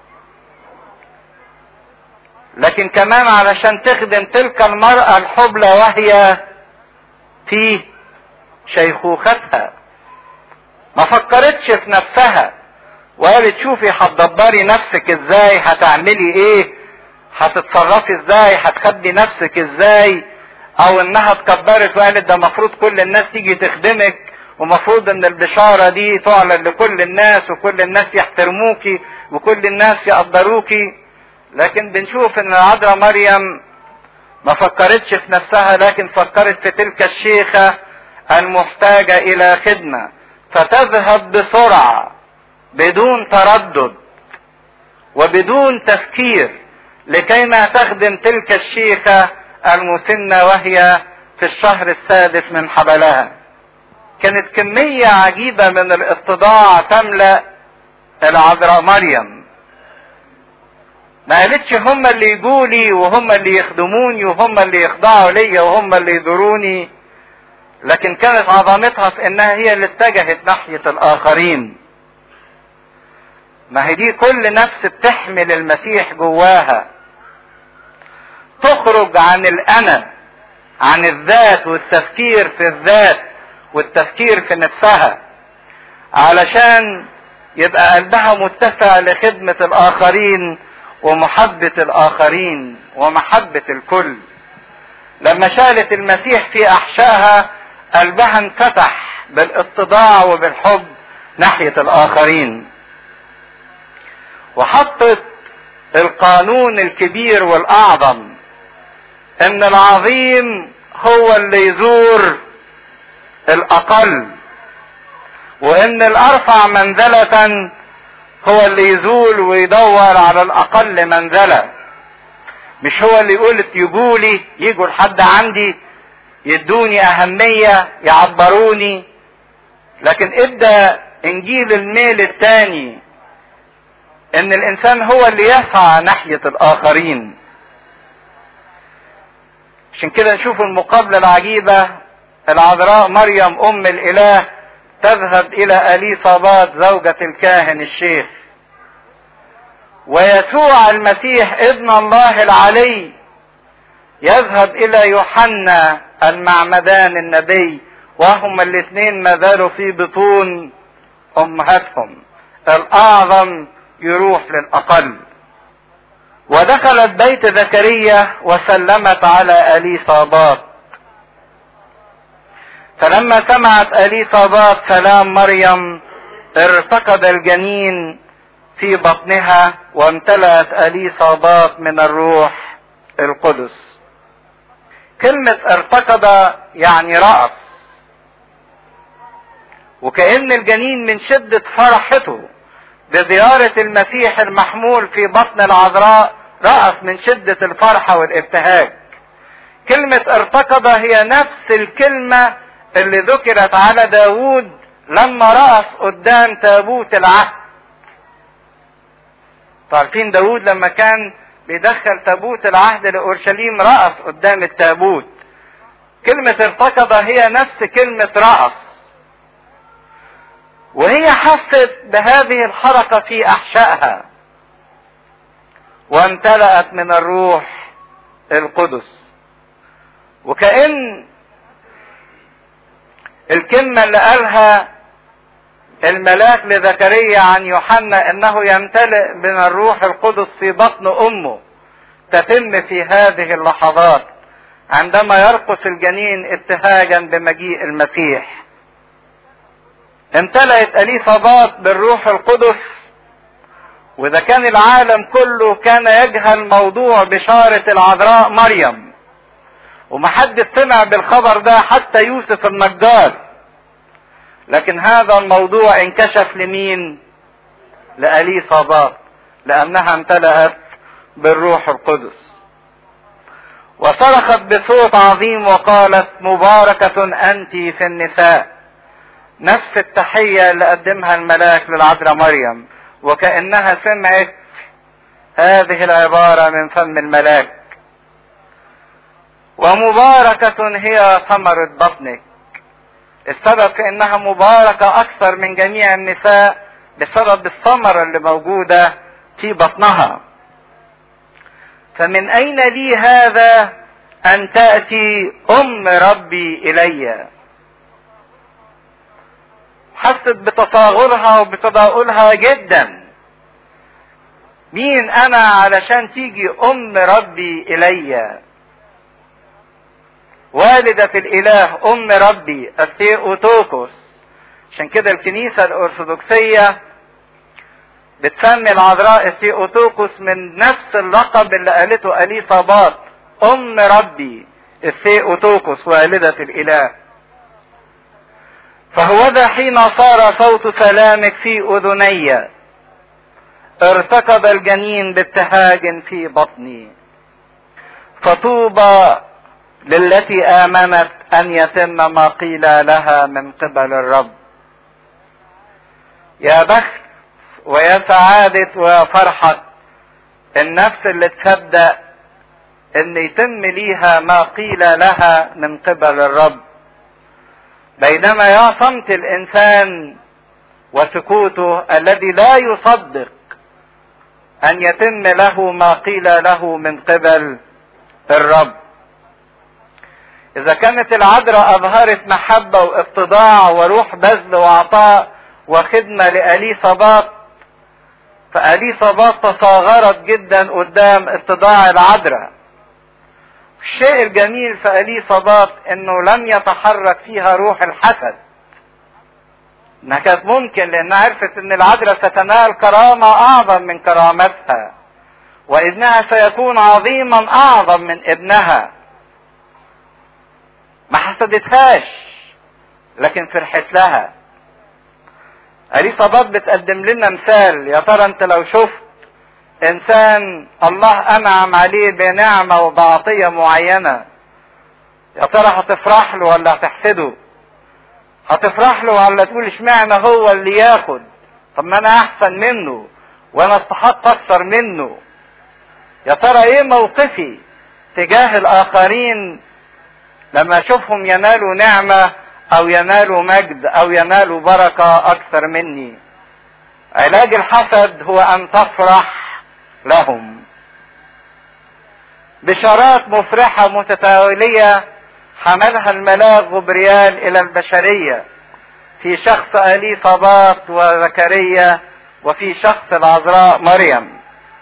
B: لكن كمان علشان تخدم تلك المرأة الحبلى وهي في شيخوختها ما فكرتش في نفسها وقالت شوفي هتدبري نفسك ازاي هتعملي ايه هتتصرفي ازاي هتخبي نفسك ازاي او انها اتكبرت وقالت ده مفروض كل الناس تيجي تخدمك ومفروض ان البشارة دي تعلن لكل الناس وكل الناس يحترموكي وكل الناس يقدروكي لكن بنشوف ان العذراء مريم ما فكرتش في نفسها لكن فكرت في تلك الشيخة المحتاجة الى خدمة فتذهب بسرعة بدون تردد وبدون تفكير لكي ما تخدم تلك الشيخة المسنة وهي في الشهر السادس من حبلها كانت كمية عجيبة من الاتضاع تملأ العذراء مريم ما قالتش هم اللي يجولي وهم اللي يخدموني وهم اللي يخضعوا ليا وهم اللي يدروني لكن كانت عظمتها في انها هي اللي اتجهت ناحية الاخرين ما هي دي كل نفس بتحمل المسيح جواها تخرج عن الانا عن الذات والتفكير في الذات والتفكير في نفسها علشان يبقى قلبها متسع لخدمة الآخرين ومحبة الآخرين ومحبة الكل لما شالت المسيح في أحشائها قلبها انفتح بالاتضاع وبالحب ناحية الآخرين وحطت القانون الكبير والأعظم إن العظيم هو اللي يزور الأقل وإن الأرفع منزلة هو اللي يزول ويدور على الأقل منزلة مش هو اللي يقول يجولي يجوا لحد عندي يدوني أهمية يعبروني لكن ابدأ انجيل الميل الثاني ان الانسان هو اللي يسعى ناحية الاخرين عشان كده نشوف المقابلة العجيبة العذراء مريم ام الاله تذهب الى اليصابات زوجة الكاهن الشيخ ويسوع المسيح ابن الله العلي يذهب الى يوحنا المعمدان النبي وهم الاثنين ما زالوا في بطون امهاتهم الاعظم يروح للاقل ودخلت بيت زكريا وسلمت على اليصابات فلما سمعت اليصابات سلام مريم ارتقد الجنين في بطنها وامتلأت اليصابات من الروح القدس كلمة ارتقد يعني رأس وكأن الجنين من شدة فرحته بزيارة المسيح المحمول في بطن العذراء رأس من شدة الفرحة والابتهاج كلمة ارتقد هي نفس الكلمة اللي ذكرت على داود لما رأس قدام تابوت العهد عارفين داود لما كان بيدخل تابوت العهد لأورشليم رأس قدام التابوت كلمة ارتقد هي نفس كلمة رأس وهي حست بهذه الحركة في أحشائها وامتلأت من الروح القدس وكأن الكلمة اللي قالها الملاك لزكريا عن يوحنا انه يمتلئ من الروح القدس في بطن امه تتم في هذه اللحظات عندما يرقص الجنين ابتهاجا بمجيء المسيح امتلأت اليصابات بالروح القدس واذا كان العالم كله كان يجهل موضوع بشارة العذراء مريم ومحدش سمع بالخبر ده حتى يوسف النجار لكن هذا الموضوع انكشف لمين لأليصابات لأنها امتلأت بالروح القدس وصرخت بصوت عظيم وقالت مباركة أنت في النساء نفس التحية اللي قدمها الملاك للعذراء مريم وكأنها سمعت هذه العبارة من فم الملاك ومباركة هي ثمرة بطنك السبب في انها مباركة اكثر من جميع النساء بسبب الثمرة اللي موجودة في بطنها فمن اين لي هذا ان تأتي ام ربي الي حست بتصاغرها وبتضاؤلها جدا مين انا علشان تيجي ام ربي الي والدة الإله أم ربي الثيوتوكوس عشان كده الكنيسة الأرثوذكسية بتسمي العذراء الثيوتوكوس من نفس اللقب اللي قالته أليصابات أم ربي الثيوتوكوس والدة الإله فهوذا حين صار صوت سلامك في أذني ارتكب الجنين بابتهاج في بطني فطوبى للتي آمنت أن يتم ما قيل لها من قبل الرب يا بخت ويا سعادة ويا فرحة النفس اللي تصدق ان يتم ليها ما قيل لها من قبل الرب بينما يا صمت الانسان وسكوته الذي لا يصدق ان يتم له ما قيل له من قبل الرب اذا كانت العذراء اظهرت محبة واتضاع وروح بذل وعطاء وخدمة لأليصابات فأليصابات تصاغرت جدا قدام اتضاع العذراء الشيء الجميل في أليصابات انه لم يتحرك فيها روح الحسد انها كانت ممكن لانها عرفت ان العذراء ستنال كرامة اعظم من كرامتها وابنها سيكون عظيما اعظم من ابنها ما حسدتهاش لكن فرحت لها أليصابات بتقدم لنا مثال يا ترى انت لو شفت انسان الله انعم عليه بنعمة وبعطية معينة يا ترى هتفرح له ولا هتحسده هتفرح له ولا تقول اشمعنى هو اللي ياخد طب ما انا احسن منه وانا استحق اكثر منه يا ترى ايه موقفي تجاه الاخرين لما اشوفهم ينالوا نعمة او ينالوا مجد او ينالوا بركة اكثر مني علاج الحسد هو ان تفرح لهم بشارات مفرحة متتالية حملها الملاك غبريال الى البشرية في شخص اليصابات وزكريا وفي شخص العذراء مريم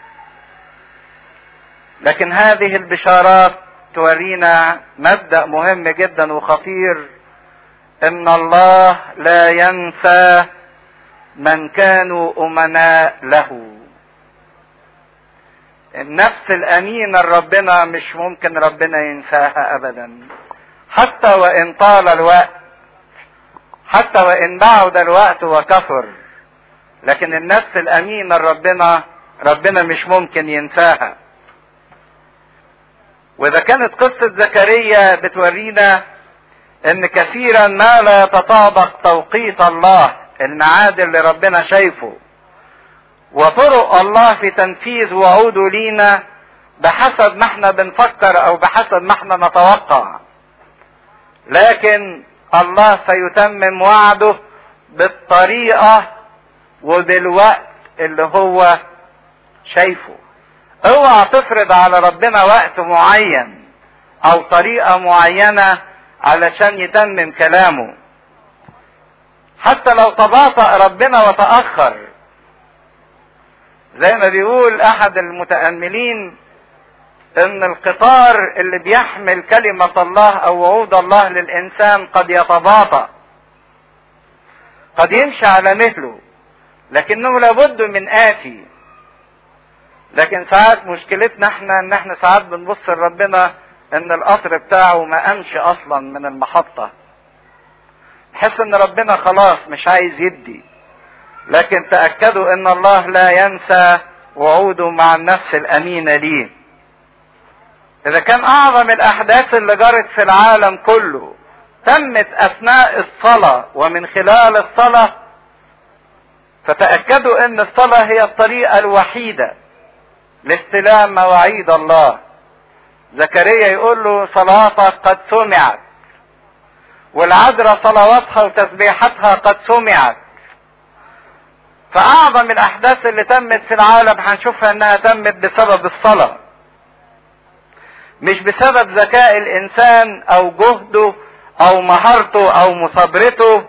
B: لكن هذه البشارات تورينا مبدأ مهم جدا وخطير ان الله لا ينسى من كانوا امناء له النفس الامينه لربنا مش ممكن ربنا ينساها ابدا حتى وان طال الوقت حتى وان بعد الوقت وكثر لكن النفس الامينه لربنا ربنا مش ممكن ينساها واذا كانت قصه زكريا بتورينا ان كثيرا ما لا يتطابق توقيت الله الميعاد اللي ربنا شايفه وطرق الله في تنفيذ وعوده لينا بحسب ما احنا بنفكر او بحسب ما احنا نتوقع لكن الله سيتمم وعده بالطريقة وبالوقت اللي هو شايفه اوعى تفرض على ربنا وقت معين او طريقة معينة علشان يتمم كلامه حتى لو تباطأ ربنا وتأخر زي ما بيقول احد المتأملين ان القطار اللي بيحمل كلمة الله او وعود الله للانسان قد يتباطأ قد يمشي على مهله لكنه لابد من آتي لكن ساعات مشكلتنا احنا ان احنا ساعات بنبص لربنا ان القطر بتاعه ما قامش اصلا من المحطة نحس ان ربنا خلاص مش عايز يدي لكن تأكدوا ان الله لا ينسى وعوده مع النفس الامينة ليه اذا كان اعظم الاحداث اللي جرت في العالم كله تمت اثناء الصلاة ومن خلال الصلاة فتأكدوا ان الصلاة هي الطريقة الوحيدة لاستلام مواعيد الله زكريا يقول له صلاتك قد سمعت والعذراء صلواتها وتسبيحاتها قد سمعت فأعظم الأحداث اللي تمت في العالم هنشوفها إنها تمت بسبب الصلاة مش بسبب ذكاء الإنسان أو جهده أو مهارته أو مثابرته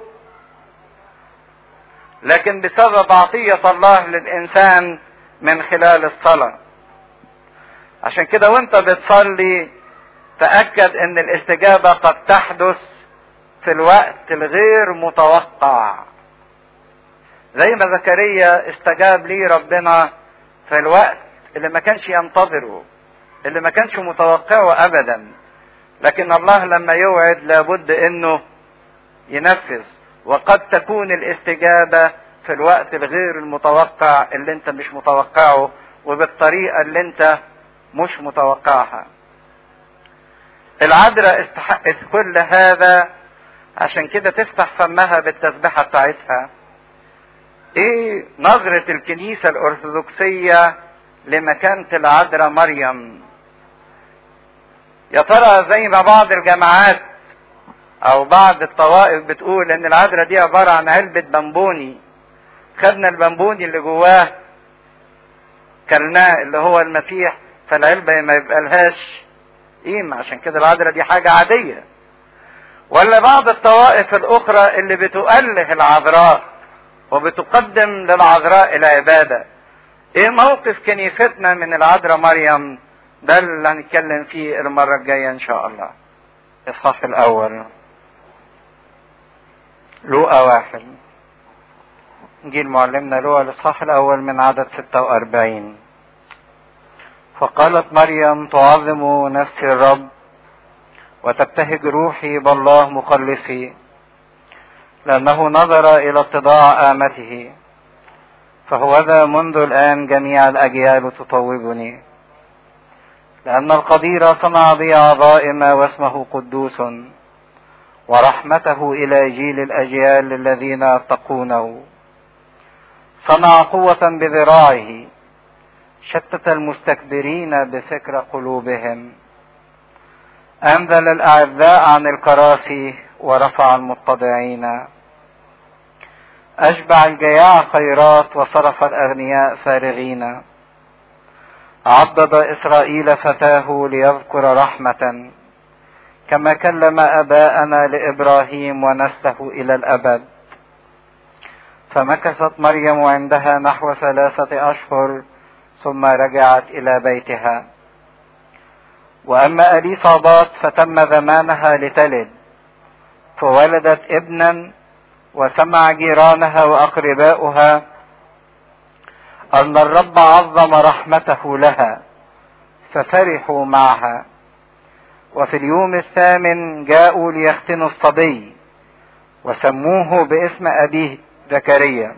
B: لكن بسبب عطية الله للإنسان من خلال الصلاة عشان كده وانت بتصلي تأكد ان الاستجابة قد تحدث في الوقت الغير متوقع زي ما زكريا استجاب ليه ربنا في الوقت اللي ما كانش ينتظره اللي ما كانش متوقعه ابدا لكن الله لما يوعد لابد انه ينفذ وقد تكون الاستجابة في الوقت الغير المتوقع اللي انت مش متوقعه وبالطريقة اللي انت مش متوقعها العذراء استحقت كل هذا عشان كده تفتح فمها بالتسبيحة بتاعتها ايه نظرة الكنيسة الارثوذكسية لمكانة العذراء مريم يا ترى زي ما بعض الجماعات او بعض الطوائف بتقول ان العذراء دي عبارة عن علبة بمبوني خدنا البمبوني اللي جواه كلناه اللي هو المسيح فالعلبة ما يبقى لهاش قيمة عشان كده العذراء دي حاجة عادية ولا بعض الطوائف الاخرى اللي بتؤله العذراء وبتقدم للعذراء العبادة ايه موقف كنيستنا من العذراء مريم ده اللي هنتكلم فيه المرة الجاية ان شاء الله الصف الاول لوقا واحد نجيل معلمنا لوقا الاصحاح الاول من عدد 46 فقالت مريم تعظم نفسي الرب وتبتهج روحي بالله مخلصي لأنه نظر إلى اتضاع آمته فهوذا منذ الآن جميع الأجيال تطوبني لأن القدير صنع بي عظائم واسمه قدوس ورحمته إلى جيل الأجيال الذين يتقونه صنع قوة بذراعه شتت المستكبرين بفكر قلوبهم أنزل الأعزاء عن الكراسي ورفع المتضعين أشبع الجياع خيرات وصرف الأغنياء فارغين عضد إسرائيل فتاه ليذكر رحمة كما كلم أباءنا لإبراهيم ونسله إلى الأبد فمكثت مريم عندها نحو ثلاثة أشهر ثم رجعت إلى بيتها وأما أليصابات فتم زمانها لتلد فولدت ابنا وسمع جيرانها وأقرباؤها أن الرب عظم رحمته لها ففرحوا معها وفي اليوم الثامن جاءوا ليختنوا الصبي وسموه باسم أبيه زكريا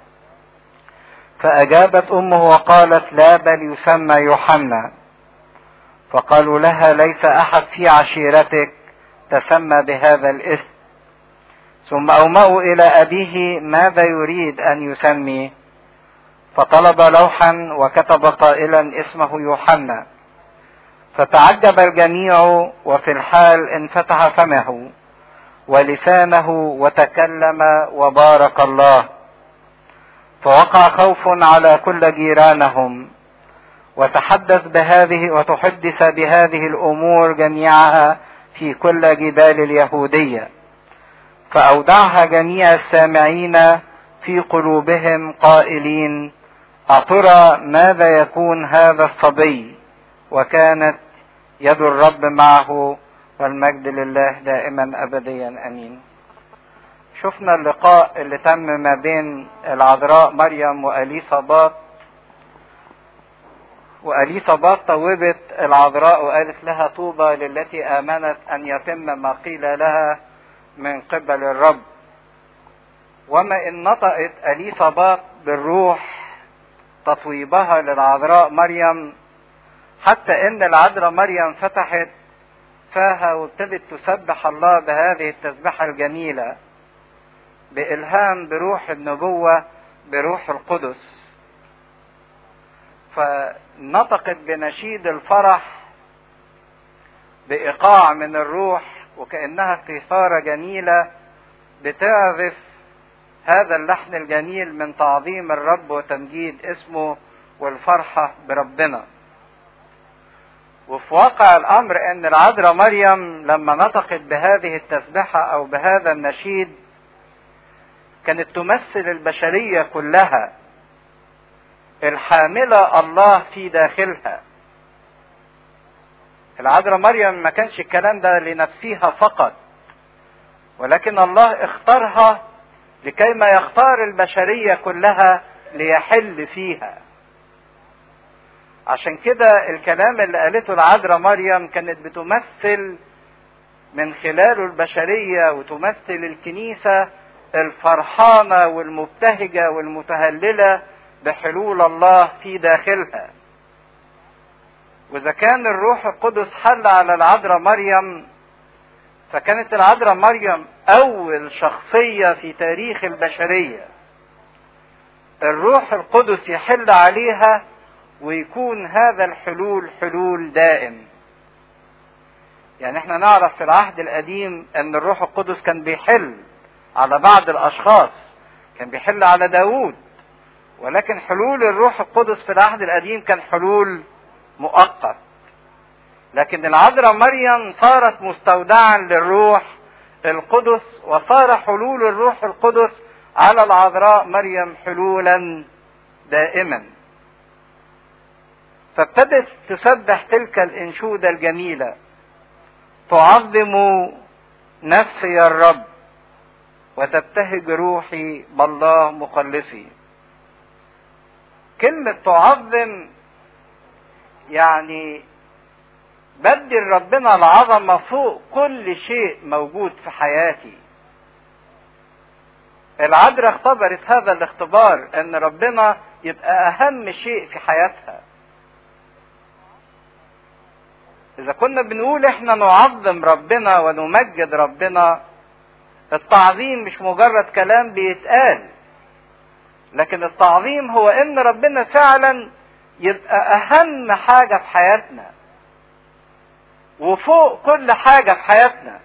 B: فأجابت أمه وقالت لا بل يسمى يوحنا فقالوا لها ليس أحد في عشيرتك تسمى بهذا الاسم ثم أومأوا إلى أبيه ماذا يريد أن يسمي فطلب لوحا وكتب قائلا اسمه يوحنا فتعجب الجميع وفي الحال انفتح فمه ولسانه وتكلم وبارك الله فوقع خوف على كل جيرانهم وتحدث بهذه وتحدث بهذه الامور جميعها في كل جبال اليهوديه فاودعها جميع السامعين في قلوبهم قائلين أترى ماذا يكون هذا الصبي وكانت يد الرب معه والمجد لله دائما أبديا أمين شفنا اللقاء اللي تم ما بين العذراء مريم وأليصابات وأليصابات طوبت العذراء وقالت لها طوبى للتي آمنت أن يتم ما قيل لها من قبل الرب وما إن نطقت أليصابات بالروح تطويبها للعذراء مريم حتى ان العذراء مريم فتحت فاها وابتدت تسبح الله بهذه التسبحة الجميلة بإلهام بروح النبوة بروح القدس فنطقت بنشيد الفرح بإيقاع من الروح وكأنها قيثارة جميلة بتعزف هذا اللحن الجميل من تعظيم الرب وتمجيد اسمه والفرحة بربنا وفي واقع الأمر أن العذراء مريم لما نطقت بهذه التسبحة أو بهذا النشيد كانت تمثل البشرية كلها الحاملة الله في داخلها العذراء مريم ما كانش الكلام ده لنفسها فقط ولكن الله اختارها لكي ما يختار البشرية كلها ليحل فيها عشان كده الكلام اللي قالته العذراء مريم كانت بتمثل من خلاله البشرية وتمثل الكنيسة الفرحانة والمبتهجة والمتهللة بحلول الله في داخلها وإذا كان الروح القدس حل على العذراء مريم فكانت العذراء مريم أول شخصية في تاريخ البشرية الروح القدس يحل عليها ويكون هذا الحلول حلول دائم يعني احنا نعرف في العهد القديم ان الروح القدس كان بيحل على بعض الاشخاص كان بيحل على داود ولكن حلول الروح القدس في العهد القديم كان حلول مؤقت لكن العذراء مريم صارت مستودعا للروح القدس وصار حلول الروح القدس على العذراء مريم حلولا دائما فابتدت تسبح تلك الانشوده الجميله تعظم نفسي الرب وتبتهج روحي بالله مخلصي كلمة تعظم يعني بدي ربنا العظمة فوق كل شيء موجود في حياتي العذراء اختبرت هذا الاختبار ان ربنا يبقى اهم شيء في حياتها اذا كنا بنقول احنا نعظم ربنا ونمجد ربنا التعظيم مش مجرد كلام بيتقال لكن التعظيم هو ان ربنا فعلا يبقى اهم حاجة في حياتنا وفوق كل حاجة في حياتنا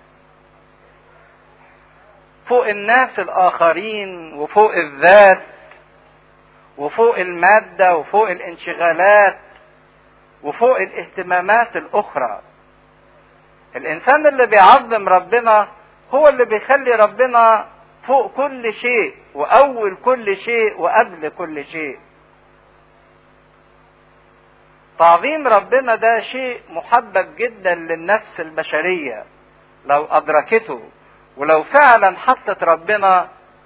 B: فوق الناس الاخرين وفوق الذات وفوق المادة وفوق الانشغالات وفوق الاهتمامات الاخرى الانسان اللي بيعظم ربنا هو اللي بيخلي ربنا فوق كل شيء واول كل شيء وقبل كل شيء تعظيم ربنا ده شيء محبب جدا للنفس البشريه لو ادركته ولو فعلا حطت ربنا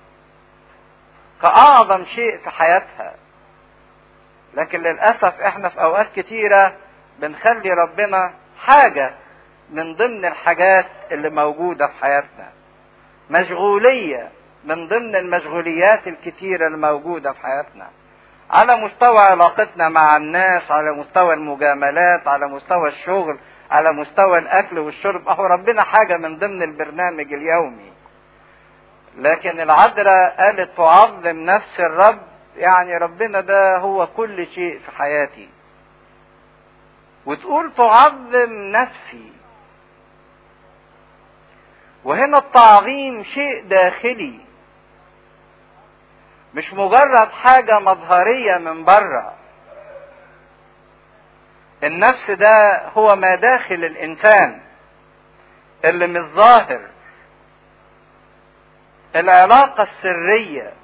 B: كاعظم شيء في حياتها لكن للاسف احنا في اوقات كتيره بنخلي ربنا حاجه من ضمن الحاجات اللي موجوده في حياتنا مشغوليه من ضمن المشغوليات الكتيره اللي موجوده في حياتنا على مستوى علاقتنا مع الناس على مستوى المجاملات على مستوى الشغل على مستوى الاكل والشرب اهو ربنا حاجه من ضمن البرنامج اليومي لكن العذراء قالت تعظم نفس الرب يعني ربنا ده هو كل شيء في حياتي وتقول تعظم نفسي وهنا التعظيم شيء داخلي مش مجرد حاجة مظهرية من بره النفس ده هو ما داخل الإنسان اللي مش ظاهر العلاقة السرية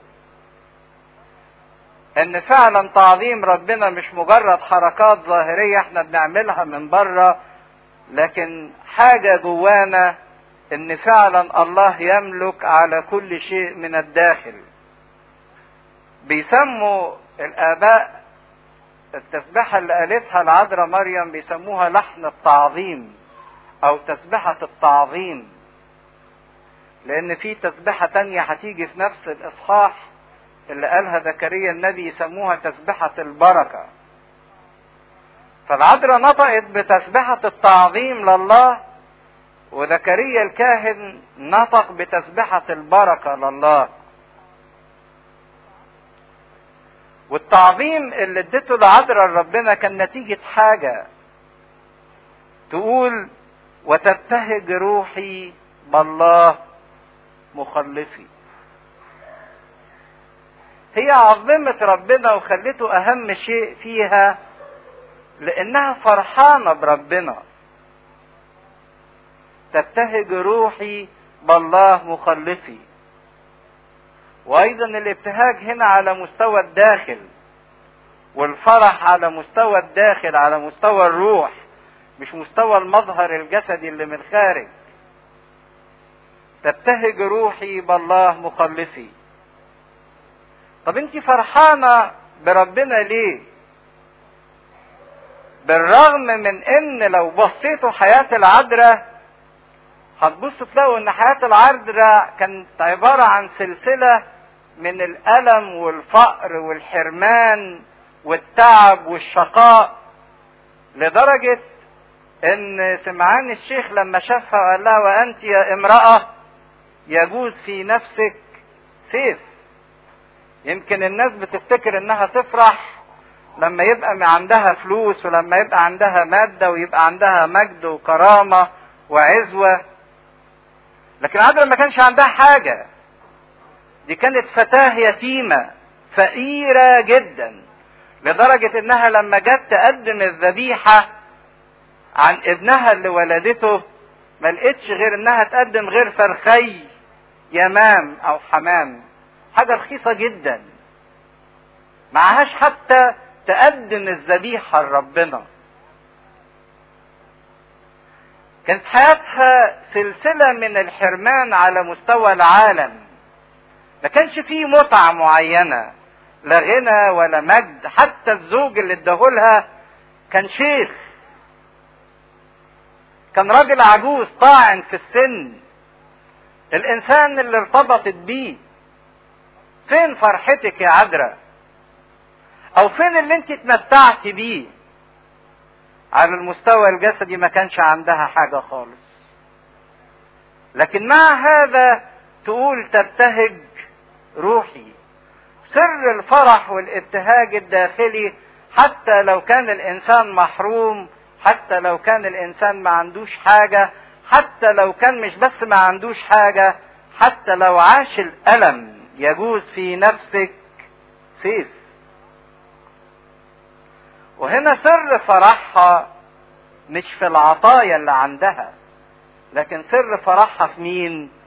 B: ان فعلا تعظيم ربنا مش مجرد حركات ظاهرية احنا بنعملها من بره لكن حاجة جوانا ان فعلا الله يملك على كل شيء من الداخل بيسموا الاباء التسبحة اللي قالتها العذراء مريم بيسموها لحن التعظيم او تسبحة التعظيم لان في تسبحة تانية هتيجي في نفس الاصحاح اللي قالها زكريا النبي يسموها تسبحة البركة فالعذراء نطقت بتسبحة التعظيم لله وزكريا الكاهن نطق بتسبحة البركة لله والتعظيم اللي اديته العذراء لربنا كان نتيجة حاجة تقول وتبتهج روحي بالله مخلصي هي عظمت ربنا وخلته اهم شيء فيها لانها فرحانة بربنا تبتهج روحي بالله مخلصي وايضا الابتهاج هنا على مستوى الداخل والفرح على مستوى الداخل على مستوى الروح مش مستوى المظهر الجسدي اللي من الخارج تبتهج روحي بالله مخلصي طب انت فرحانة بربنا ليه بالرغم من ان لو بصيتوا حياة العذراء هتبصوا تلاقوا ان حياة العذراء كانت عبارة عن سلسلة من الألم والفقر والحرمان والتعب والشقاء لدرجة ان سمعان الشيخ لما شافها وقال لها وانت يا امرأة يجوز في نفسك سيف يمكن الناس بتفتكر انها تفرح لما يبقى عندها فلوس ولما يبقى عندها مادة ويبقى عندها مجد وكرامة وعزوة لكن عذرا ما كانش عندها حاجة دي كانت فتاة يتيمة فقيرة جدا لدرجة انها لما جت تقدم الذبيحة عن ابنها اللي ولدته ما لقيتش غير انها تقدم غير فرخي يمام او حمام حاجة رخيصة جدا معهاش حتى تقدم الذبيحة لربنا كانت حياتها سلسلة من الحرمان على مستوى العالم ما كانش فيه متعة معينة لا غنى ولا مجد حتى الزوج اللي اداهولها كان شيخ كان راجل عجوز طاعن في السن الانسان اللي ارتبطت بيه فين فرحتك يا عذراء او فين اللي انت اتمتعت بيه على المستوى الجسدي ما كانش عندها حاجة خالص لكن مع هذا تقول تبتهج روحي سر الفرح والابتهاج الداخلي حتى لو كان الانسان محروم حتى لو كان الانسان ما عندوش حاجة حتى لو كان مش بس ما عندوش حاجة حتى لو عاش الألم يجوز في نفسك سيف وهنا سر فرحها مش في العطايا اللي عندها لكن سر فرحها في مين